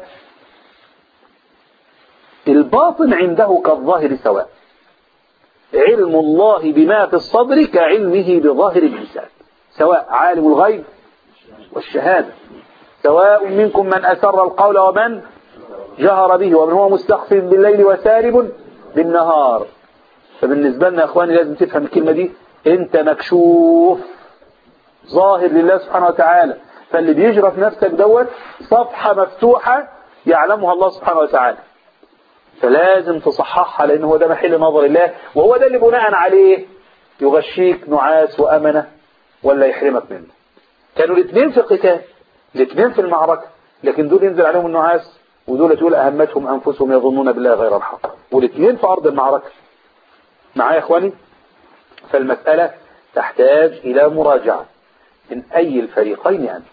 الباطن عنده كالظاهر سواء علم الله بما في الصدر كعلمه بظاهر الإنسان سواء عالم الغيب والشهادة سواء منكم من أسر القول ومن جهر به ومن هو مستخف بالليل وسارب بالنهار فبالنسبة لنا يا اخواني لازم تفهم الكلمة دي انت مكشوف ظاهر لله سبحانه وتعالى فاللي بيجرى في نفسك دوت صفحة مفتوحة يعلمها الله سبحانه وتعالى فلازم تصححها لان هو ده محل نظر الله وهو ده اللي بناء عليه يغشيك نعاس وأمنة ولا يحرمك منه كانوا الاثنين في قتال الاثنين في المعركة لكن دول ينزل عليهم النعاس ودول تقول أهمتهم أنفسهم يظنون بالله غير الحق والاثنين في أرض المعركة معايا يا إخواني فالمسألة تحتاج إلى مراجعة من أي الفريقين أنت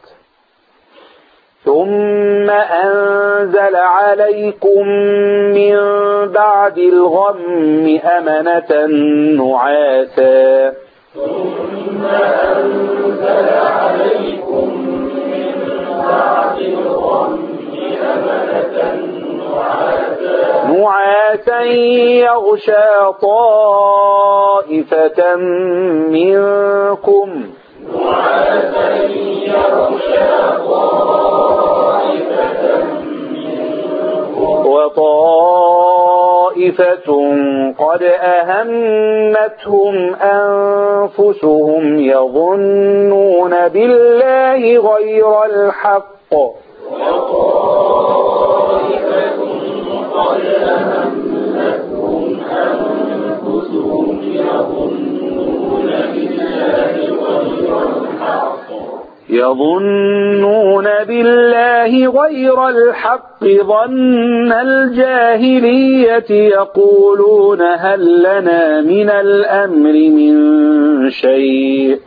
ثم أنزل عليكم من بعد الغم أمنة نعاسا ثم أنزل عليكم من وعسى يغشى طائفة منكم وطائفة قد أهمتهم أنفسهم يظنون بالله غير الحق يظنون بالله غير الحق ظن الجاهلية يقولون هل لنا من الأمر من شيء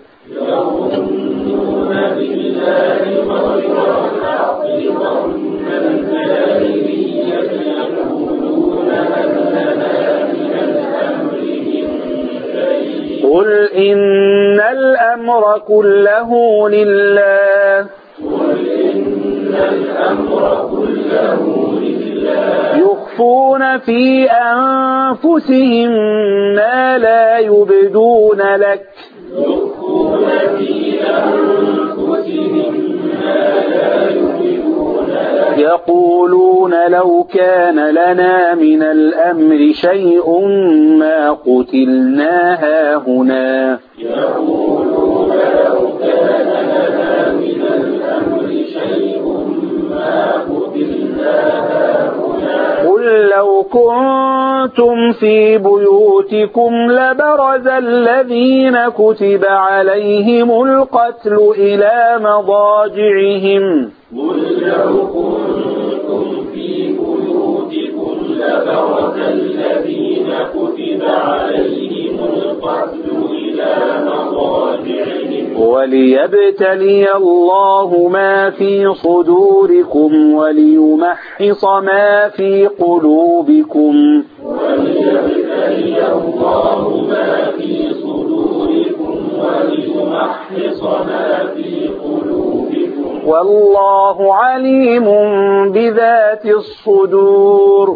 قل إن الأمر كله لله يخفون في أنفسهم ما لا يبدون لك يقولون لو كان لنا من الأمر شيء ما قتلنا هاهنا قل لو كنتم في بيوتكم لبرز الذين كتب عليهم القتل إلى مضاجعهم وليبتلي الله ما في صدوركم وليمحص ما في قلوبكم والله عليم بذات الصدور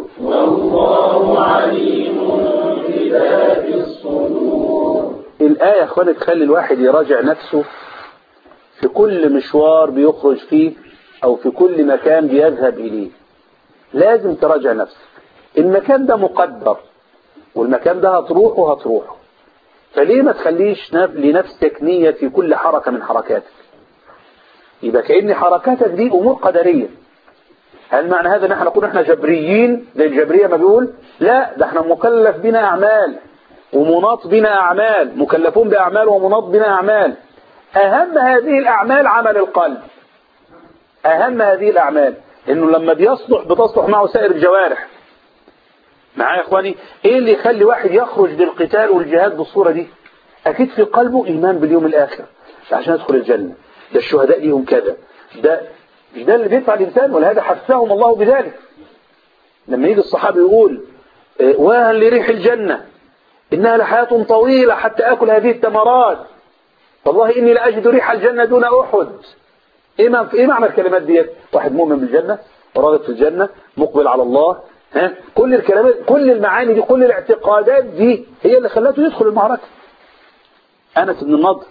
الآية يا اخواني تخلي الواحد يراجع نفسه في كل مشوار بيخرج فيه أو في كل مكان بيذهب إليه لازم تراجع نفسك المكان ده مقدر والمكان ده هتروحه هتروحه فليه ما تخليش نف- لنفسك نية في كل حركة من حركاتك يبقى كأن حركاتك دي أمور قدرية هل معنى هذا ان احنا نقول احنا جبريين زي الجبرية ما بيقول لا ده احنا مكلف بنا اعمال ومناط بنا اعمال مكلفون باعمال ومناط بنا اعمال اهم هذه الاعمال عمل القلب اهم هذه الاعمال انه لما بيصلح بتصلح معه سائر الجوارح معايا يا اخواني ايه اللي يخلي واحد يخرج للقتال والجهاد بالصورة دي اكيد في قلبه ايمان باليوم الاخر عشان يدخل الجنة ده الشهداء ليهم كذا ده مش ده اللي بيدفع الانسان ولهذا حثهم الله بذلك لما يجي الصحابي يقول آه، واهل لريح الجنة انها لحياة طويلة حتى اكل هذه الثمرات والله اني لاجد ريح الجنة دون احد ايه ما- ايه معنى الكلمات ديت واحد مؤمن بالجنة وراغب في الجنة مقبل على الله ها كل الكلمات كل المعاني دي كل الاعتقادات دي هي اللي خلته يدخل المعركة انس بن النضر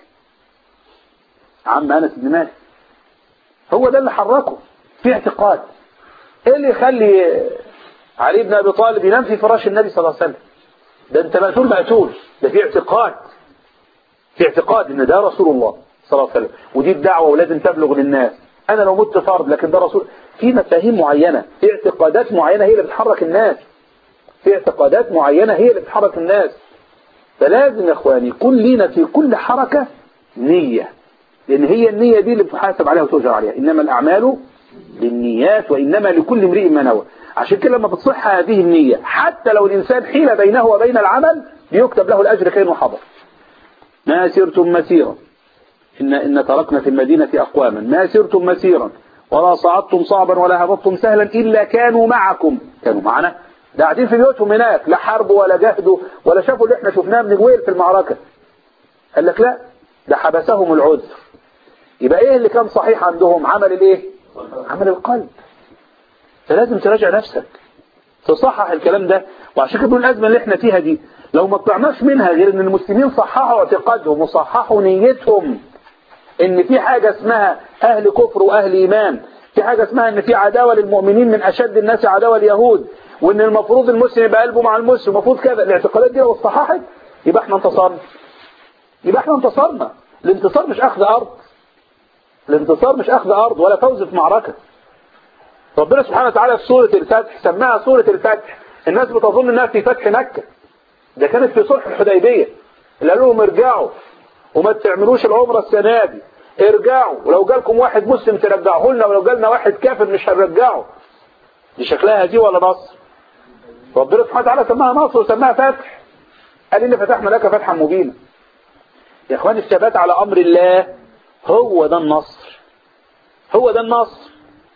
عم انس بن مالك هو ده اللي حركه في اعتقاد ايه اللي يخلي علي بن ابي طالب ينام في فراش النبي صلى الله عليه وسلم ده انت مقتول مقتول ده في اعتقاد في اعتقاد ان ده رسول الله صلى الله عليه وسلم ودي الدعوه ولازم تبلغ للناس انا لو مت فرض لكن ده رسول في مفاهيم معينه في اعتقادات معينه هي اللي بتحرك الناس في اعتقادات معينه هي اللي بتحرك الناس فلازم يا اخواني يكون لينا في كل حركه نيه لان هي النيه دي اللي بتحاسب عليها وتؤجر عليها انما الاعمال بالنيات وانما لكل امرئ ما نوى عشان كده لما بتصح هذه النيه حتى لو الانسان حيل بينه وبين العمل بيكتب له الاجر كانه حضر ما سرتم مسيرا إن, إن تركنا في المدينة أقواما ما سرتم مسيرا ولا صعدتم صعبا ولا هبطتم سهلا إلا كانوا معكم كانوا معنا ده قاعدين في بيوتهم هناك لا حرب ولا جهد ولا شافوا اللي احنا شفناه من جويل في المعركة قال لك لا ده حبسهم العذر يبقى ايه اللي كان صحيح عندهم عمل الايه عمل القلب فلازم تراجع نفسك تصحح الكلام ده وعشان كده بنقول الازمه اللي احنا فيها دي لو ما طلعناش منها غير ان المسلمين صححوا اعتقادهم وصححوا نيتهم ان في حاجه اسمها اهل كفر واهل ايمان في حاجه اسمها ان في عداوه للمؤمنين من اشد الناس عداوه اليهود وان المفروض المسلم يبقى قلبه مع المسلم المفروض كذا الاعتقادات دي لو اتصححت يبقى احنا انتصرنا يبقى احنا انتصرنا الانتصار مش اخذ ارض الانتصار مش اخذ ارض ولا فوز في معركه ربنا سبحانه وتعالى في سورة الفتح سماها سورة الفتح الناس بتظن انها في فتح مكة ده كانت في صلح الحديبية اللي قالوا لهم ارجعوا وما تعملوش العمرة السنة دي ارجعوا ولو جالكم واحد مسلم ترجعوه لنا ولو جالنا واحد كافر مش هنرجعه دي شكلها دي ولا نصر ربنا سبحانه وتعالى سماها نصر وسماها فتح قال إن فتحنا لك فتحا مبينا يا اخوان الثبات على امر الله هو ده النصر هو ده النصر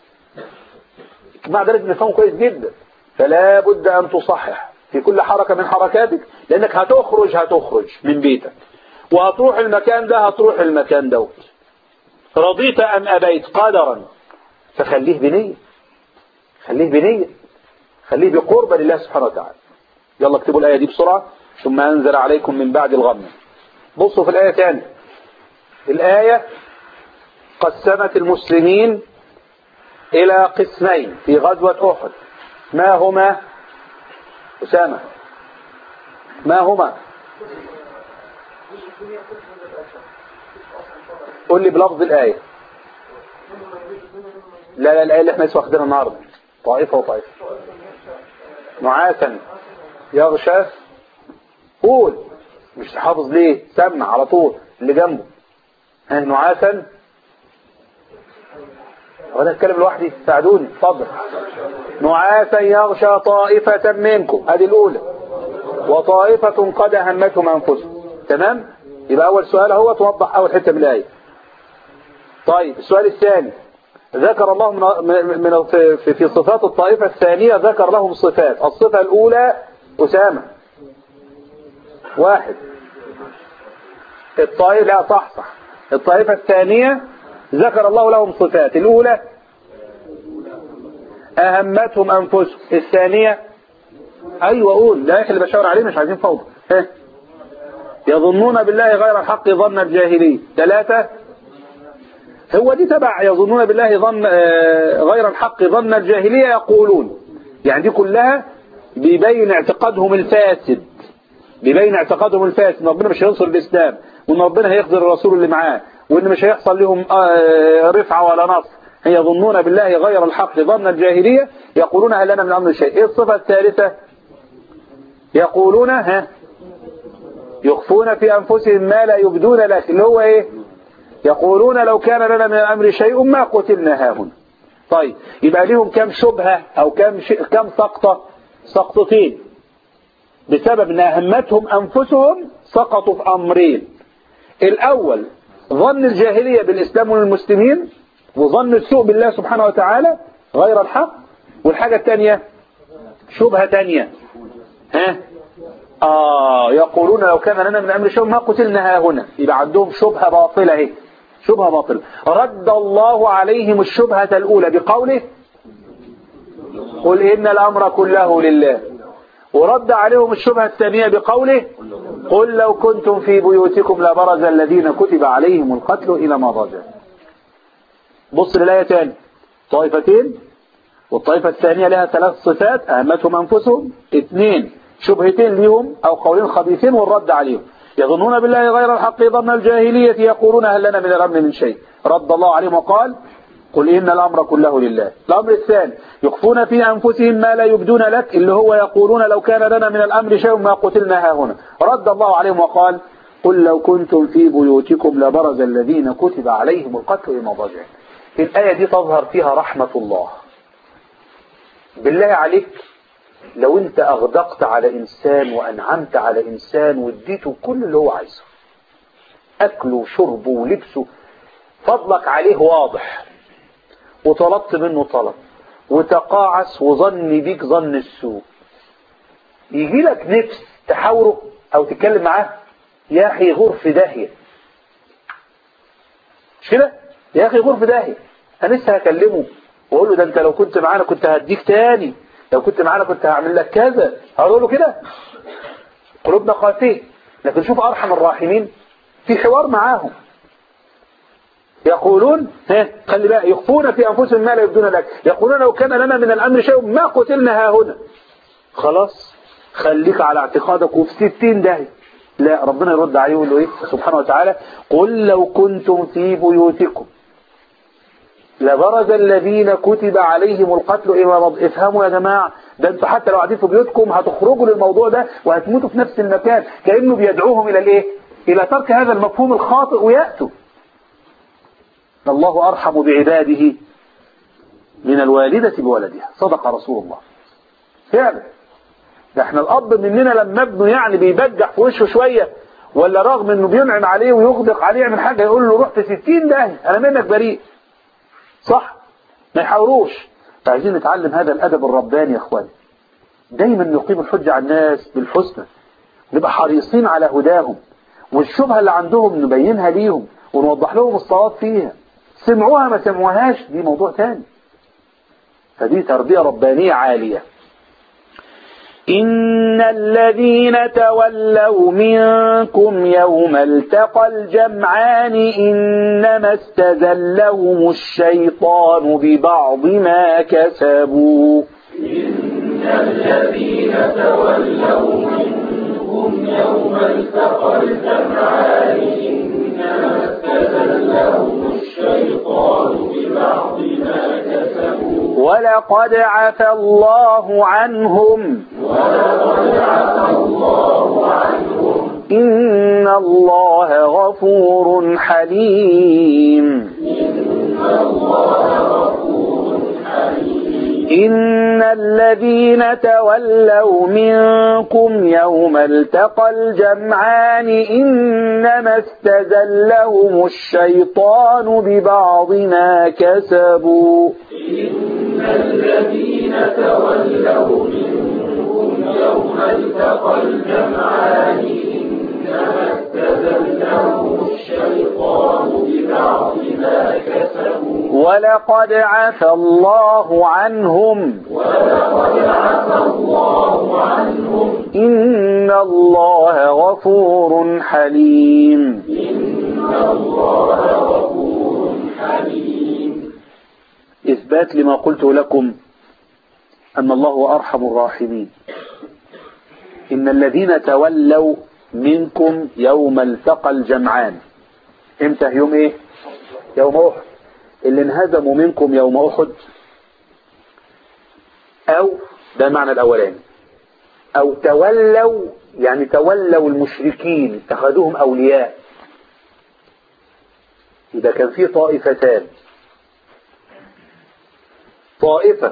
مع ذلك نفهمه كويس جدا فلا بد ان تصحح في كل حركة من حركاتك لانك هتخرج هتخرج من بيتك وهتروح المكان ده هتروح المكان دوت رضيت ام ابيت قدرا فخليه بنية خليه بنية خليه بقربة لله سبحانه وتعالى يلا اكتبوا الآية دي بسرعة ثم أنزل عليكم من بعد الغم بصوا في الآية تاني الآية قسمت المسلمين إلى قسمين في غزوة أحد ما هما أسامة ما هما قول لي بلفظ الآية لا لا الآية اللي احنا لسه واخدينها النهارده طائفة وطائفة نعاسا يغشى قول مش حافظ ليه سمع على طول اللي جنبه ها نعاسا وانا اتكلم لوحدي ساعدوني اتفضل نعاسا يغشى طائفة منكم ادي الاولى وطائفة قد اهمتهم انفسهم تمام يبقى اول سؤال هو توضح اول حتة من الايه طيب السؤال الثاني ذكر الله من من في في صفات الطائفة الثانية ذكر لهم صفات الصفة الأولى أسامة واحد الطائفة لا صح صح الطائفة الثانية ذكر الله لهم صفات الأولى أهمتهم أنفسهم الثانية أيوة أقول لا اللي بشاور عليه مش عايزين فوضى ها يظنون بالله غير الحق ظن الجاهلية ثلاثة هو دي تبع يظنون بالله ظن غير الحق ظن الجاهلية يقولون يعني دي كلها بيبين اعتقادهم الفاسد بيبين اعتقادهم الفاسد ان ربنا مش هينصر الاسلام وان ربنا هيخذل الرسول اللي معاه وان مش هيحصل لهم رفعة ولا نصر يظنون بالله غير الحق ظن الجاهلية يقولون هل لنا من امر شيء ايه الصفة الثالثة يقولون ها يخفون في انفسهم ما لا يبدون لك اللي هو ايه يقولون لو كان لنا من الأمر شيء ما قتلنا هاهنا طيب يبقى لهم كم شبهة أو كم ش... كم سقطة سقطتين بسبب أن أهمتهم أنفسهم سقطوا في أمرين الأول ظن الجاهلية بالإسلام والمسلمين وظن السوء بالله سبحانه وتعالى غير الحق والحاجة الثانية شبهة ثانية ها آه يقولون لو كان لنا من أمر شيء ما قتلنا ها هنا يبقى عندهم شبهة باطلة اهي شبهة باطلة رد الله عليهم الشبهة الأولى بقوله قل إن الأمر كله لله ورد عليهم الشبهة الثانية بقوله قل لو كنتم في بيوتكم لبرز الذين كتب عليهم القتل إلى مضاجع بص للآية تاني طائفتين والطائفة الثانية لها ثلاث صفات أهمتهم أنفسهم اثنين شبهتين ليهم أو قولين خبيثين والرد عليهم يظنون بالله غير الحق ظن الجاهلية يقولون هل لنا من الأمر من شيء رد الله عليهم وقال قل إن الأمر كله لله الأمر الثاني يخفون في أنفسهم ما لا يبدون لك اللي هو يقولون لو كان لنا من الأمر شيء ما قتلنا ها هنا رد الله عليهم وقال قل لو كنتم في بيوتكم لبرز الذين كتب عليهم القتل إلى مضاجعهم الآية دي تظهر فيها رحمة الله بالله عليك لو انت اغدقت على انسان وانعمت على انسان واديته كل اللي هو عايزه اكله وشربه ولبسه فضلك عليه واضح وطلبت منه طلب وتقاعس وظن بيك ظن السوء يجي لك نفس تحاوره او تتكلم معاه يا اخي غور في داهية مش كده يا اخي غور في داهية انا لسه هكلمه واقول له ده انت لو كنت معانا كنت هديك تاني لو كنت معانا كنت هعمل لك كذا هقول له كده قلوبنا قاسية لكن شوف أرحم الراحمين في حوار معاهم يقولون ها خلي بقى يخفون في أنفسهم ما لا يبدون لك يقولون لو كان لنا من الأمر شيء ما قتلنا ها هنا خلاص خليك على اعتقادك وفي ستين داهية لا ربنا يرد عليه ويقول له ايه سبحانه وتعالى قل لو كنتم في بيوتكم لبرز الذين كتب عليهم القتل إلى مض... افهموا يا جماعة ده انتوا حتى لو قاعدين في بيوتكم هتخرجوا للموضوع ده وهتموتوا في نفس المكان كأنه بيدعوهم إلى الايه إلى ترك هذا المفهوم الخاطئ ويأتوا الله أرحم بعباده من الوالدة بولدها صدق رسول الله فعلا ده احنا الأب مننا لما ابنه يعني بيبجح في وشه شوية ولا رغم انه بينعم عليه ويغدق عليه يعمل حاجة يقول له رحت ستين داهية انا منك بريء صح ما يحاوروش فعايزين نتعلم هذا الأدب الرباني يا اخواني دايما نقيم الحجة على الناس بالحسنى نبقى حريصين على هداهم والشبهة اللي عندهم نبينها ليهم ونوضح لهم الصواب فيها سمعوها ما سمعوهاش دي موضوع تاني فدي تربية ربانية عالية إن الذين تولوا منكم يوم التقى الجمعان إنما استزلهم الشيطان ببعض ما كسبوا إن الذين تولوا منكم يوم التقى الجمعان إنما استزلهم الشيطان ببعض ما كسبوا ولقد عفى الله عنهم ولقد عفى الله عنهم إن الله غفور حليم إن الله غفور حليم إن الذين تولوا منكم يوم التقى الجمعان إنما استزلهم الشيطان ببعض ما كسبوا إن الذين تولوا منكم يوم التقى الجمعان إنما استزلهم الشيطان ببعض ما كسبوا ولقد عفى الله عنهم ولقد عفى الله عنهم إن الله غفور حليم إن الله غفور حليم إثبات لما قلت لكم أن الله هو أرحم الراحمين إن الذين تولوا منكم يوم التقى الجمعان امتى يوم ايه يوم أحد اللي انهزموا منكم يوم أحد أو ده المعنى الأولاني أو تولوا يعني تولوا المشركين اتخذوهم أولياء إذا كان في طائفتان طائفة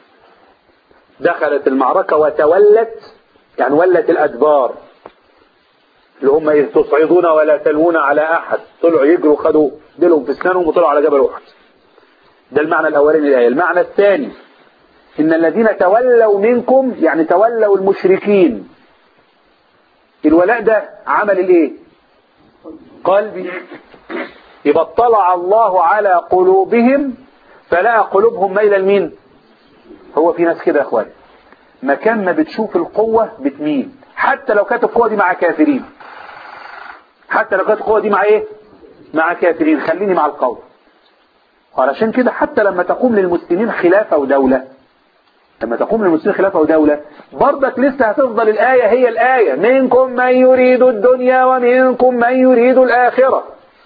دخلت المعركة وتولت يعني ولت الأدبار اللي هم إذ تصعدون ولا تلوون على أحد طلعوا يجروا خدوا ديلهم في اسنانهم وطلعوا على جبل أحد ده المعنى الأولاني الآية المعنى الثاني إن الذين تولوا منكم يعني تولوا المشركين الولاء ده عمل الايه قلبي يبقى اطلع الله على قلوبهم فلقى قلوبهم ميلة لمين هو في ناس كده يا اخواني مكان ما بتشوف القوة بتميل حتى لو كانت القوة دي مع كافرين حتى لو كانت القوة دي مع ايه مع كافرين خليني مع القوم علشان كده حتى لما تقوم للمسلمين خلافة ودولة لما تقوم للمسلمين خلافة ودولة برضك لسه هتفضل الآية هي الآية منكم من يريد الدنيا ومنكم من يريد الآخرة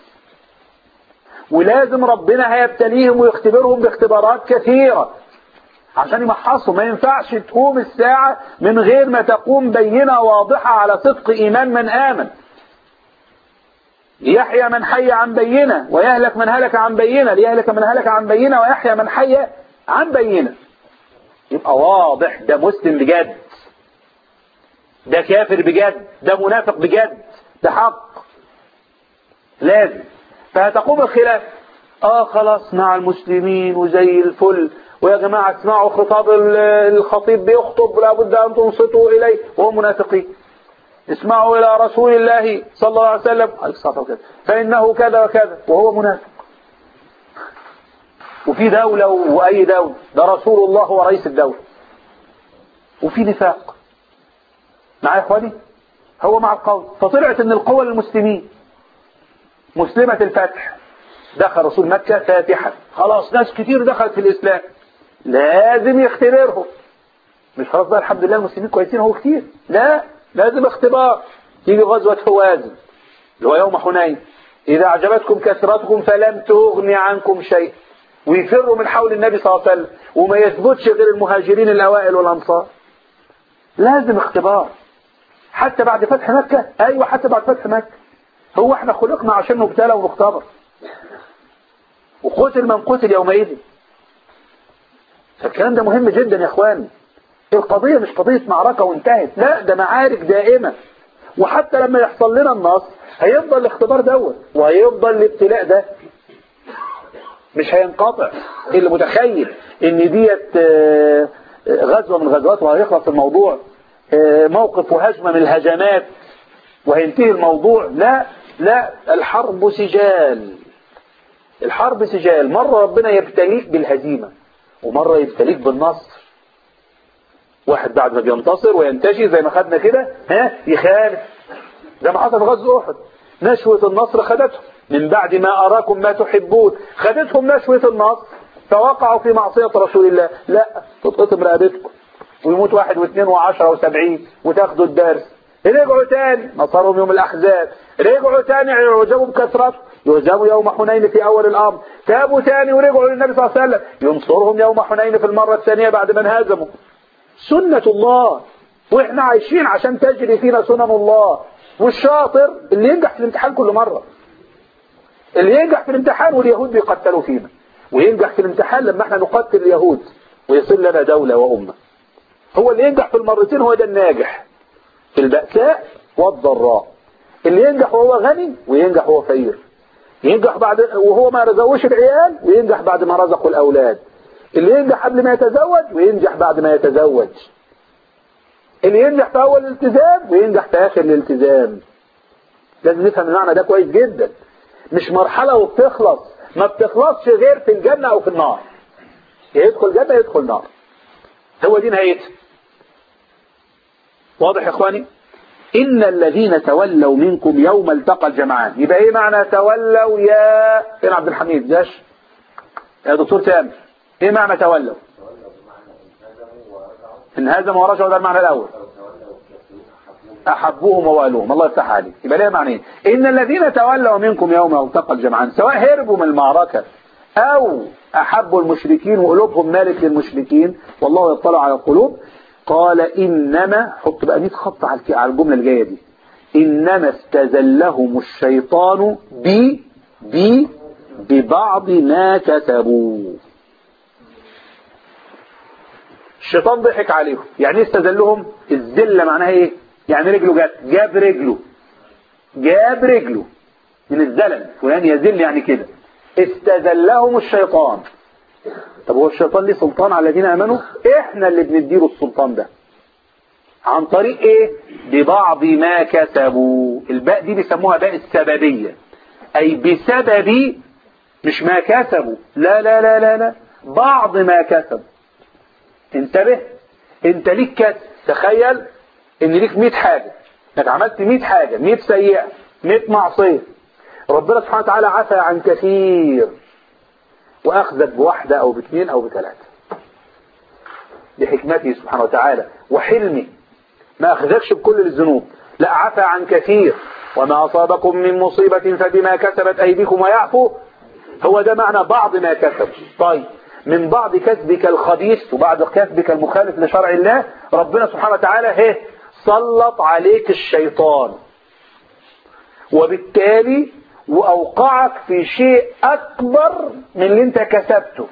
ولازم ربنا هيبتليهم ويختبرهم باختبارات كثيرة عشان يمحصوا ما ينفعش تقوم الساعة من غير ما تقوم بينة واضحة على صدق إيمان من آمن ليحيى من حي عن بينة ويهلك من هلك عن بينة ليهلك من هلك عن بينة ويحيى من حي عن بينة يبقى واضح ده مسلم بجد ده كافر بجد ده منافق بجد ده حق لازم فهتقوم الخلاف اه خلاص مع المسلمين وزي الفل ويا جماعة اسمعوا خطاب الخطيب بيخطب لابد ان تنصتوا اليه وهو منافقين اسمعوا الى رسول الله صلى الله عليه وسلم فانه كذا وكذا وهو منافق وفي دولة وأي دولة ده رسول الله هو رئيس الدولة وفي نفاق معايا يا اخواني هو مع القول فطلعت ان القوة للمسلمين مسلمة الفتح دخل رسول مكة فاتحا خلاص ناس كتير دخلت في الإسلام لازم يختبرهم مش خلاص بقى الحمد لله المسلمين كويسين هو كتير لا لازم اختبار تيجي غزوة هوازن اللي هو يوم حنين إذا أعجبتكم كثرتكم فلم تغني عنكم شيء ويفروا من حول النبي صلى الله عليه وسلم وما يثبتش غير المهاجرين الأوائل والأنصار لازم اختبار حتى بعد فتح مكة أيوة حتى بعد فتح مكة هو احنا خلقنا عشان نبتلى ونختبر وقتل من قتل يومئذ فالكلام ده مهم جدا يا اخواني القضية مش قضية معركة وانتهت لا ده معارك دائمة وحتى لما يحصل لنا النصر هيفضل الاختبار دوت وهيفضل الابتلاء ده مش هينقطع اللي متخيل ان ديت آه، آه، غزوة من غزوات وهيخلص الموضوع آه، موقف وهجمة من الهجمات وهينتهي الموضوع لا لا الحرب سجال الحرب سجال مرة ربنا يبتليك بالهزيمة ومرة يبتليك بالنصر واحد بعد ما بينتصر وينتشي زي ما خدنا كده ها يخالف زي ما حصل في غزوة أحد نشوة النصر خدتهم من بعد ما أراكم ما تحبون خدتهم نشوة النصر فوقعوا في معصية رسول الله لا تتقطم رقبتكم ويموت واحد واثنين وعشرة وسبعين وتاخدوا الدرس رجعوا تاني نصرهم يوم الأحزاب رجعوا تاني يعجبوا بكثرته يهزموا يوم حنين في أول الأمر تابوا تاني ورجعوا للنبي صلى الله عليه وسلم ينصرهم يوم حنين في المرة الثانية بعد ما انهزموا سنة الله واحنا عايشين عشان تجري فينا سنن الله والشاطر اللي ينجح في الامتحان كل مرة اللي ينجح في الامتحان واليهود بيقتلوا فينا وينجح في الامتحان لما احنا نقتل اليهود ويصير لنا دولة وأمة هو اللي ينجح في المرتين هو ده الناجح في البأساء والضراء اللي ينجح وهو غني وينجح وهو فقير ينجح بعد وهو ما رزقوش العيال وينجح بعد ما رزقوا الأولاد اللي ينجح قبل ما يتزوج وينجح بعد ما يتزوج اللي ينجح في أول الالتزام وينجح في آخر الالتزام لازم نفهم المعنى ده كويس جدا مش مرحلة وبتخلص ما بتخلصش غير في الجنة أو في النار يدخل جنة يدخل نار هو دي نهايتها واضح يا اخواني ان الذين تولوا منكم يوم التقى الجمعان يبقى ايه معنى تولوا يا فين عبد الحميد جاش يا دكتور تامر ايه معنى تولوا انهزموا ورجعوا ده المعنى الاول احبوهم ووالوهم الله يفتح عليك يبقى ليه معنى ايه ان الذين تولوا منكم يوم التقى الجمعان سواء هربوا من المعركه او احبوا المشركين وقلوبهم مالك للمشركين والله يطلع على القلوب قال إنما حط بقى 100 خط على الك- على الجملة الجاية دي إنما استزلهم الشيطان ب ب ببعض ما كسبوا الشيطان ضحك عليهم يعني ايه استزلهم الذلة معناها ايه يعني رجله جت جاب رجله جاب رجله من الزلل فلان يذل يعني كده استزلهم الشيطان طب هو الشيطان ليه سلطان على الذين امنوا احنا اللي بنديله السلطان ده عن طريق ايه ببعض ما كسبوا الباء دي بيسموها باء السببية اي بسبب مش ما كسبوا لا لا لا لا لا بعض ما كسبوا انتبه انت ليك كسب تخيل ان ليك 100 حاجة انك عملت 100 حاجة 100 سيئة 100 معصية ربنا سبحانه وتعالى عفى عن كثير واخذك بواحدة او باثنين او بثلاثة لحكمته سبحانه وتعالى وحلمه ما اخذكش بكل الذنوب لا عفى عن كثير وما اصابكم من مصيبة فبما كسبت ايديكم ويعفو هو ده معنى بعض ما كسب طيب من بعض كسبك الخبيث وبعد كسبك المخالف لشرع الله ربنا سبحانه وتعالى هي سلط عليك الشيطان وبالتالي وأوقعك في شيء أكبر من اللي أنت كسبته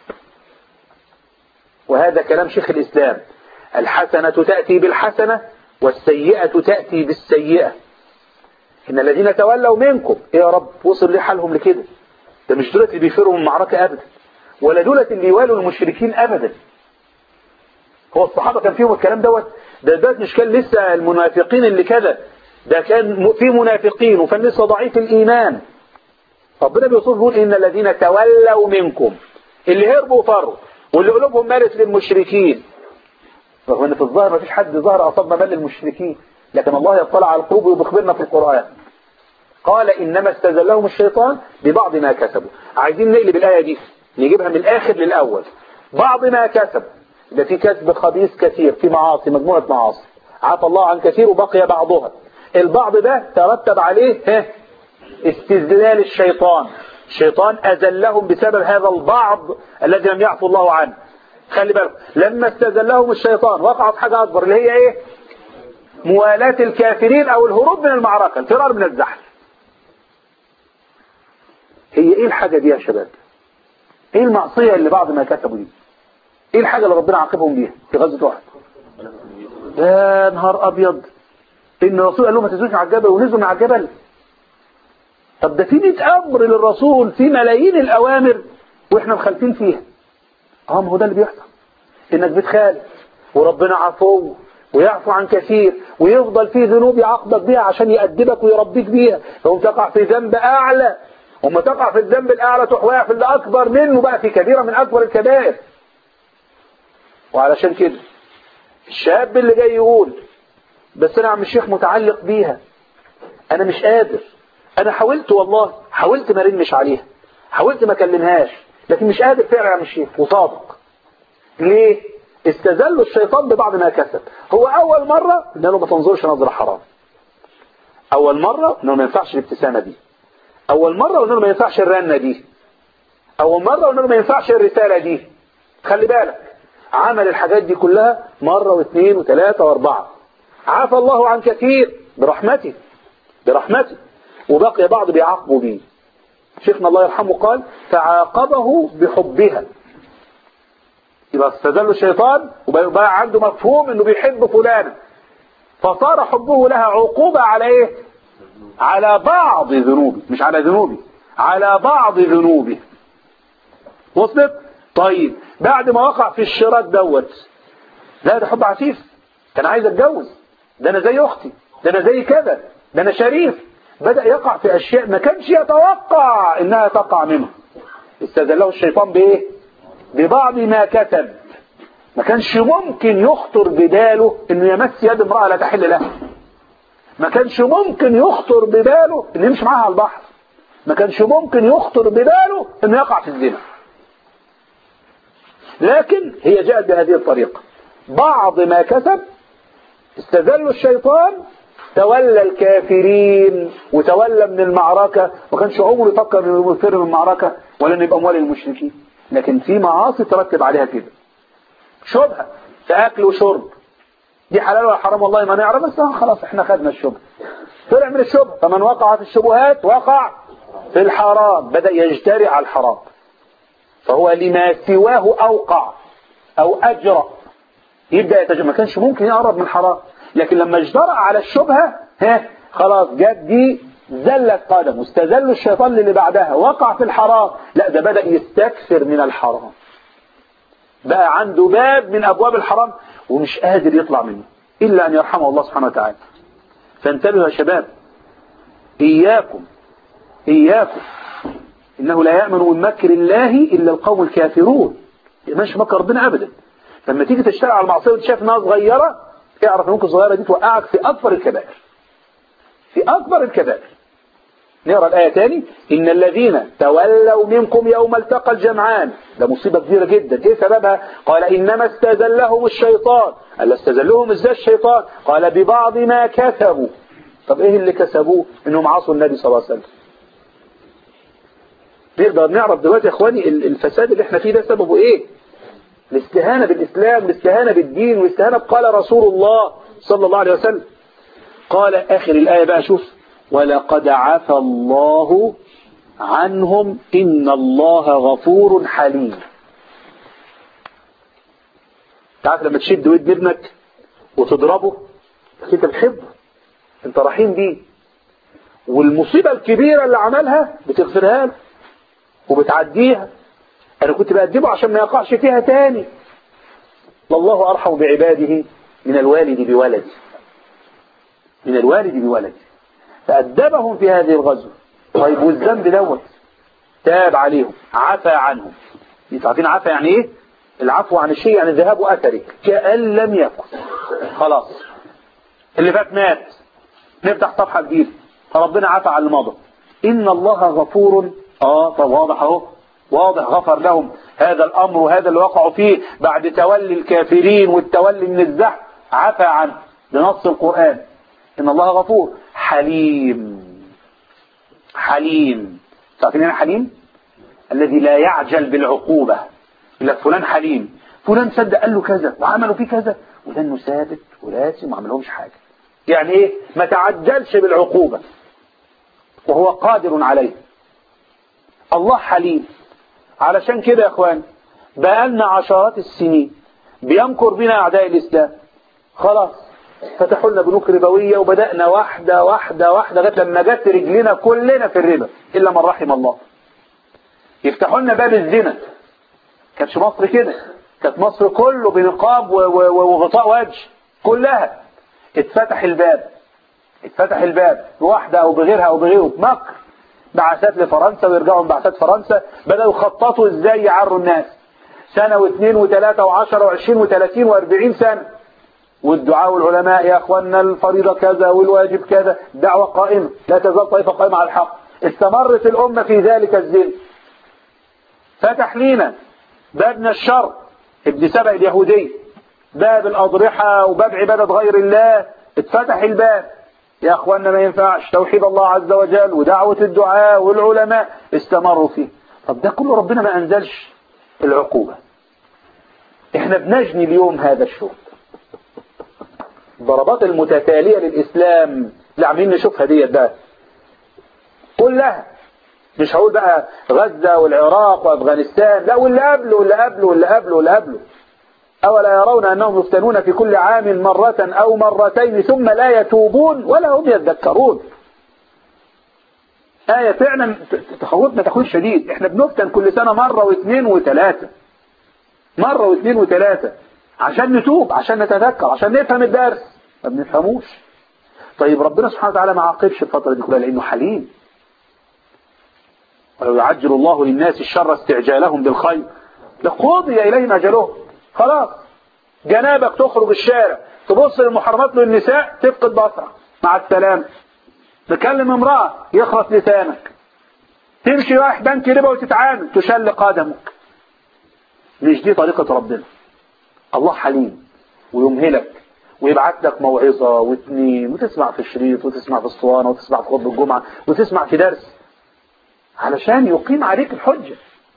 وهذا كلام شيخ الإسلام الحسنة تأتي بالحسنة والسيئة تأتي بالسيئة إن الذين تولوا منكم إيه يا رب وصل ليه حالهم لكده ده مش دولة اللي بيفروا من المعركة أبدا ولا دولة اللي يوالوا المشركين أبدا هو الصحابة كان فيهم الكلام دوت ده ده مش كان لسه المنافقين اللي كذا ده كان في منافقين وكان لسه ضعيف الإيمان ربنا بيوصف بيقول إن الذين تولوا منكم اللي هربوا وفروا واللي قلوبهم مالت للمشركين رغم ان في الظاهر ما فيش حد ظهر اصاب مال المشركين لكن الله يطلع على القلوب وبيخبرنا في القرآن قال انما استزلهم الشيطان ببعض ما كسبوا عايزين نقلب الايه دي نجيبها من الاخر للاول بعض ما كسب ده في كسب خبيث كثير في معاصي مجموعه معاصي عفى الله عن كثير وبقي بعضها البعض ده ترتب عليه ها استذلال الشيطان الشيطان أذلهم بسبب هذا البعض الذي لم يعفو الله عنه خلي بالك لما استذلهم الشيطان وقعت حاجة أكبر اللي هي إيه موالاة الكافرين أو الهروب من المعركة الفرار من الزحف هي إيه الحاجة دي يا شباب إيه المعصية اللي بعض ما كتبوا دي إيه الحاجة اللي ربنا عاقبهم بيها في غزوة واحد يا نهار أبيض إن الرسول قال لهم ما تنزلوش على الجبل ونزلوا من على الجبل طب ده في 100 امر للرسول في ملايين الاوامر واحنا مخالفين فيها اه ما هو ده اللي بيحصل انك بتخالف وربنا عفو ويعفو عن كثير ويفضل في ذنوب يعاقبك بيها عشان يأدبك ويربيك بيها فهم تقع في ذنب اعلى وما تقع في الذنب الاعلى تروح واقع في اللي اكبر منه بقى في كبيره من اكبر الكبائر وعلشان كده الشاب اللي جاي يقول بس انا عم الشيخ متعلق بيها انا مش قادر انا حاولت والله حاولت ما رنش عليها حاولت ما اكلمهاش لكن مش قادر فعلا يا عم الشيخ وصادق ليه استذل الشيطان ببعض ما كسب هو اول مرة قلنا له ما تنظرش نظرة حرام اول مرة قلنا له ما ينفعش الابتسامة دي اول مرة قلنا له ما ينفعش الرنة دي اول مرة قلنا له ما ينفعش الرسالة دي خلي بالك عمل الحاجات دي كلها مرة واثنين وثلاثة واربعة عفى الله عن كثير برحمته برحمته وبقي بعض بيعاقبوا بيه شيخنا الله يرحمه قال فعاقبه بحبها يبقى استذل الشيطان وبقى عنده مفهوم انه بيحب فلانة فصار حبه لها عقوبة على ايه على بعض ذنوبه مش على ذنوبه على بعض ذنوبه وصلت طيب بعد ما وقع في الشراك دوت لا ده حب عفيف كان عايز اتجوز ده انا زي اختي ده انا زي كذا ده انا شريف بدأ يقع في أشياء ما كانش يتوقع إنها تقع منه استذله الشيطان بإيه ببعض ما كتب ما كانش ممكن يخطر بباله إنه يمس يد امرأة لا تحل له ما كانش ممكن يخطر بباله إنه يمشي معاها على البحر ما كانش ممكن يخطر بباله إنه يقع في الزنا لكن هي جاءت بهذه الطريقة بعض ما كسب استذل الشيطان تولى الكافرين وتولى من المعركة ما كانش عمره يفكر انه يفر من المعركة ولا انه يبقى اموال المشركين لكن في معاصي ترتب عليها كده شبهة في اكل وشرب دي حلال ولا حرام والله ما نعرف بس خلاص احنا خدنا الشبهة طلع من الشبهة فمن وقع في الشبهات وقع في الحرام بدأ يجترئ على الحرام فهو لما سواه اوقع او اجرأ يبدأ يتجمع ما كانش ممكن يقرب من الحرام لكن لما اجترأ على الشبهة ها خلاص جت دي زلت قدم واستذل الشيطان اللي بعدها وقع في الحرام لا ده بدأ يستكثر من الحرام بقى عنده باب من أبواب الحرام ومش قادر يطلع منه إلا أن يرحمه الله سبحانه وتعالى فانتبهوا يا شباب إياكم إياكم إنه لا يأمن من مكر الله إلا القوم الكافرون مش مكر ربنا أبدا لما تيجي تشتغل على المعصية وتشاف انها صغيرة اعرف ان ممكن الصغيرة دي توقعك في أكبر الكبائر في أكبر الكبائر نقرأ الآية تاني إن الذين تولوا منكم يوم التقى الجمعان ده مصيبة كبيرة جدا إيه سببها قال إنما استزلهم الشيطان قال استزلهم إزاي الشيطان قال ببعض ما كسبوا طب إيه اللي كسبوه إنهم عصوا النبي صلى الله عليه وسلم نقدر نعرف دلوقتي يا إخواني الفساد اللي احنا فيه ده سببه إيه الاستهانة بالإسلام الاستهانة بالدين والاستهانة بقال رسول الله صلى الله عليه وسلم قال آخر الآية بقى شوف ولقد عفى الله عنهم إن الله غفور حليم تعرف لما تشد ود ابنك وتضربه بس انت بتحبه انت رحيم بيه والمصيبة الكبيرة اللي عملها بتغفرها له وبتعديها انا كنت بأدبه عشان ما يقعش فيها تاني والله أرحم بعباده من الوالد بولده من الوالد بولده فأدبهم في هذه الغزوة طيب والذنب دوت تاب عليهم عفى عنهم انتوا عارفين عفى يعني ايه العفو عن الشيء يعني ذهاب أثرك كأن لم يكن خلاص اللي فات مات نفتح صفحة جديدة فربنا عفى عن الماضي إن الله غفور آه طب واضح أهو واضح غفر لهم هذا الأمر وهذا اللي وقعوا فيه بعد تولي الكافرين والتولي من الزحف عفى عنه بنص القرآن إن الله غفور حليم حليم تعرفين أنا حليم الذي لا يعجل بالعقوبة يقول لك فلان حليم فلان صدق قال له كذا وعملوا فيه كذا وده انه ثابت وراسي وما عملهمش حاجة يعني ايه ما تعجلش بالعقوبة وهو قادر عليه الله حليم علشان كده يا اخوان بقالنا عشرات السنين بيمكر بنا اعداء الاسلام خلاص فتحوا لنا بنوك ربويه وبدانا واحده واحده واحده لغايه لما جت رجلنا كلنا في الربا الا من رحم الله يفتحوا لنا باب الزنا كانتش مصر كده كانت مصر كله بنقاب وغطاء وجه كلها اتفتح الباب اتفتح الباب بواحدة او بغيرها او بغيره بمكر بعثات لفرنسا ويرجعوا من بعثات فرنسا بدأوا يخططوا ازاي يعروا الناس سنة واثنين وثلاثة وعشرة وعشرين وثلاثين واربعين سنة والدعاء والعلماء يا اخوانا الفريضة كذا والواجب كذا دعوة قائمة لا تزال طائفة قائمة على الحق استمرت الأمة في ذلك الزل فتح لينا بابنا الشر ابن سبع اليهودي باب الأضرحة وباب عبادة غير الله اتفتح الباب يا أخوانا ما ينفعش توحيد الله عز وجل ودعوة الدعاء والعلماء استمروا فيه طب ده كله ربنا ما أنزلش العقوبة احنا بنجني اليوم هذا الشوط الضربات المتتالية للإسلام اللي عاملين نشوفها ديت بقى كلها مش هقول بقى غزة والعراق وأفغانستان لا واللي قبله واللي قبله واللي قبله واللي قبله أولا يرون أنهم يفتنون في كل عام مرة أو مرتين ثم لا يتوبون ولا هم يتذكرون آية فعلا تخوفنا تخوف شديد احنا بنفتن كل سنة مرة واثنين وثلاثة مرة واثنين وثلاثة عشان نتوب عشان نتذكر عشان نفهم الدرس ما بنفهموش طيب ربنا سبحانه وتعالى ما عاقبش الفترة دي كلها لأنه حليم ولو يعجل الله للناس الشر استعجالهم بالخير لقضي إليهم أجلهم خلاص جنابك تخرج الشارع تبص للمحرمات للنساء تفقد بصرك مع السلامة تكلم امرأة يخرس لسانك تمشي رايح بنك ربا وتتعامل تشل قدمك مش دي طريقة ربنا الله حليم ويمهلك ويبعت لك موعظة واثنين وتسمع في الشريط وتسمع في الصوانة وتسمع في خطبة الجمعة وتسمع في درس علشان يقيم عليك الحجة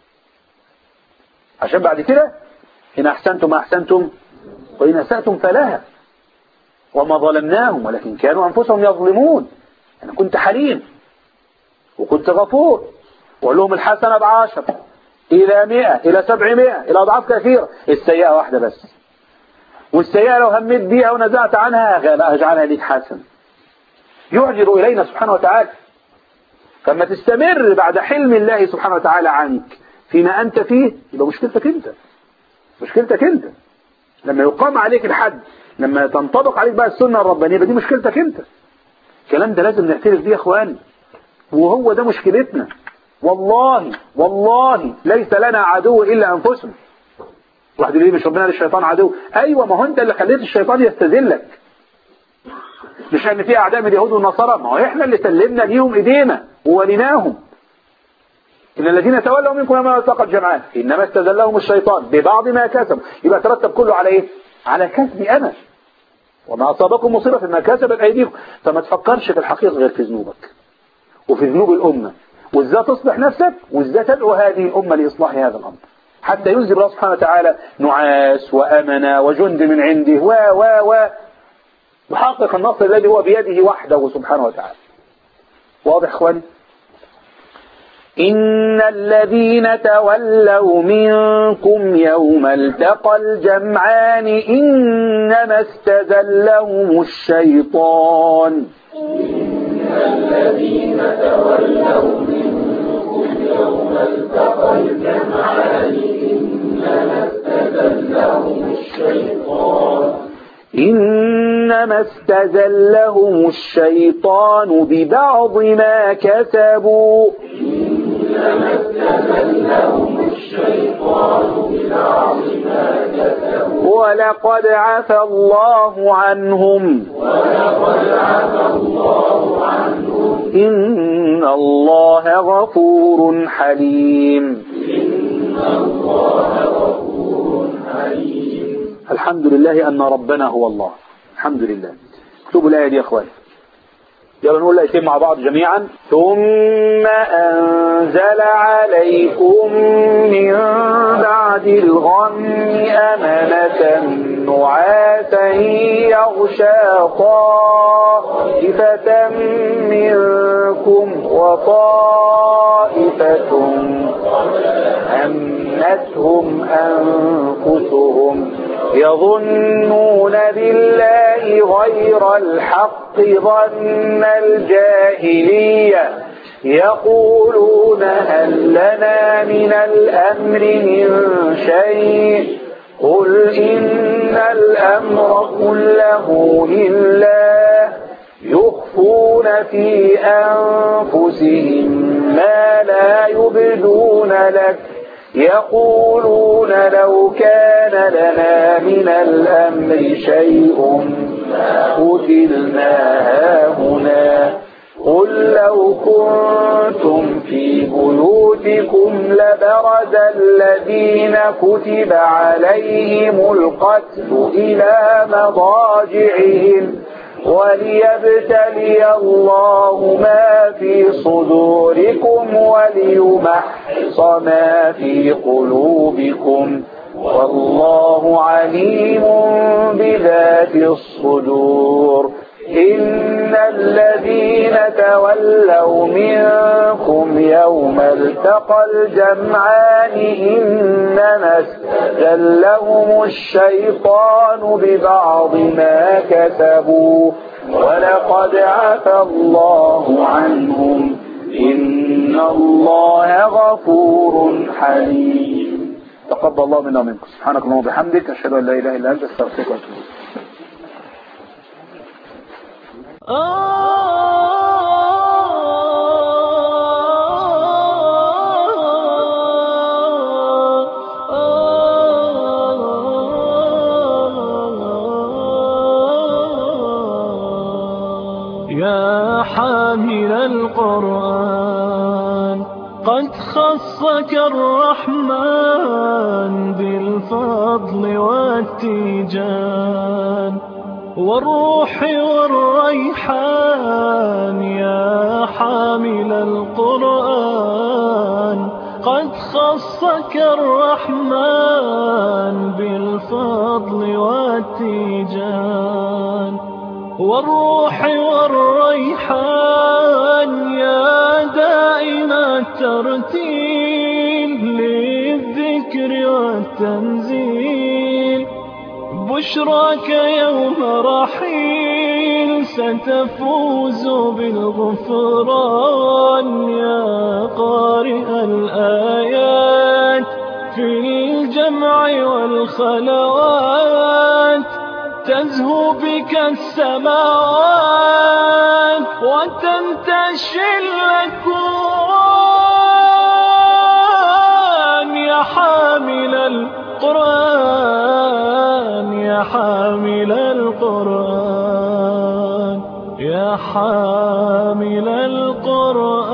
عشان بعد كده إن أحسنتم أحسنتم وإن أسأتم فلها وما ظلمناهم ولكن كانوا أنفسهم يظلمون أنا كنت حليم وكنت غفور وقال لهم الحسنة بعشر إلى مئة إلى سبعمائة إلى أضعاف كثيرة السيئة واحدة بس والسيئة لو هميت بيها ونزعت عنها أجعلها لك حسن يعجر إلينا سبحانه وتعالى فما تستمر بعد حلم الله سبحانه وتعالى عنك فيما أنت فيه يبقى مشكلتك أنت مشكلتك أنت لما يقام عليك الحد لما تنطبق عليك بقى السنة الربانية دي مشكلتك أنت الكلام ده لازم نعترف بيه يا أخواني وهو ده مشكلتنا والله والله ليس لنا عدو إلا أنفسنا واحد يقول مش ربنا للشيطان عدو أيوة ما هو أنت اللي خليت الشيطان يستذلك مش ان في اعداء من اليهود والنصارى ما هو احنا اللي سلمنا ليهم ايدينا ووليناهم ان الذين تولوا منكم ما التقى الجمعان انما استذلهم الشيطان ببعض ما كسب يبقى ترتب كله على ايه على كسبي انا وما اصابكم مصيبه فيما كسبت ايديكم فما تفكرش في الحقيقه غير في ذنوبك وفي ذنوب الامه وازاي تصلح نفسك وازاي تدعو هذه الامه لاصلاح هذا الامر حتى ينزل الله سبحانه وتعالى نعاس وامنا وجند من عنده و و و يحقق النصر الذي هو بيده وحده سبحانه وتعالى واضح اخواني إن الذين تولوا منكم يوم التقى الجمعان إنما استزلهم الشيطان إن الذين تولوا منكم يوم التقى الجمعان إنما استزلهم الشيطان إنما استزلهم الشيطان ببعض ما كسبوا إنما استزلهم الشيطان ببعض ما ولقد عفى الله عنهم ولقد عفى الله عنهم إن الله غفور حليم إن الله غفور حليم الحمد لله أن ربنا هو الله الحمد لله اكتبوا الآية دي يا أخوان يلا نقول الآيتين مع بعض جميعا ثم أنزل عليكم من بعد الغم أمنة نعاسا يغشى طائفة منكم وطائفة أمنتهم أنفسهم يظنون بالله غير الحق ظن الجاهلية يقولون هل لنا من الأمر من شيء قل إن الأمر كله لله يخفون في أنفسهم ما لا يبدون لك يقولون لو كان لنا من الأمر شيء قتلنا هاهنا قل لو كنتم في بيوتكم لبرز الذين كتب عليهم القتل إلى مضاجعهم وليبتلي الله ما في صدوركم وليمحص ما في قلوبكم والله عليم بذات الصدور إن الذين تولوا منكم يوم التقى الجمعان إنما استزلهم الشيطان ببعض ما كسبوا ولقد عفى الله عنهم إن الله غفور حليم تقبل الله منا ومنكم سبحانك اللهم وبحمدك أشهد أن لا إله إلا أنت أستغفرك وأتوب إليك يا حامل القرآن قد خصك الرحمن بالفضل والتيجان والروح والريحان يا حامل القرآن قد خصك الرحمن بالفضل والتيجان والروح والريحان يا دائم الترتيل للذكر والتنزيل بشراك يوم رحيل ستفوز بالغفران يا قارئ الآيات في الجمع والخلوات تزهو بك السماوات وتنتشي الأكوان يا حامل القرآن يا حامل القرآن يا حامل القرآن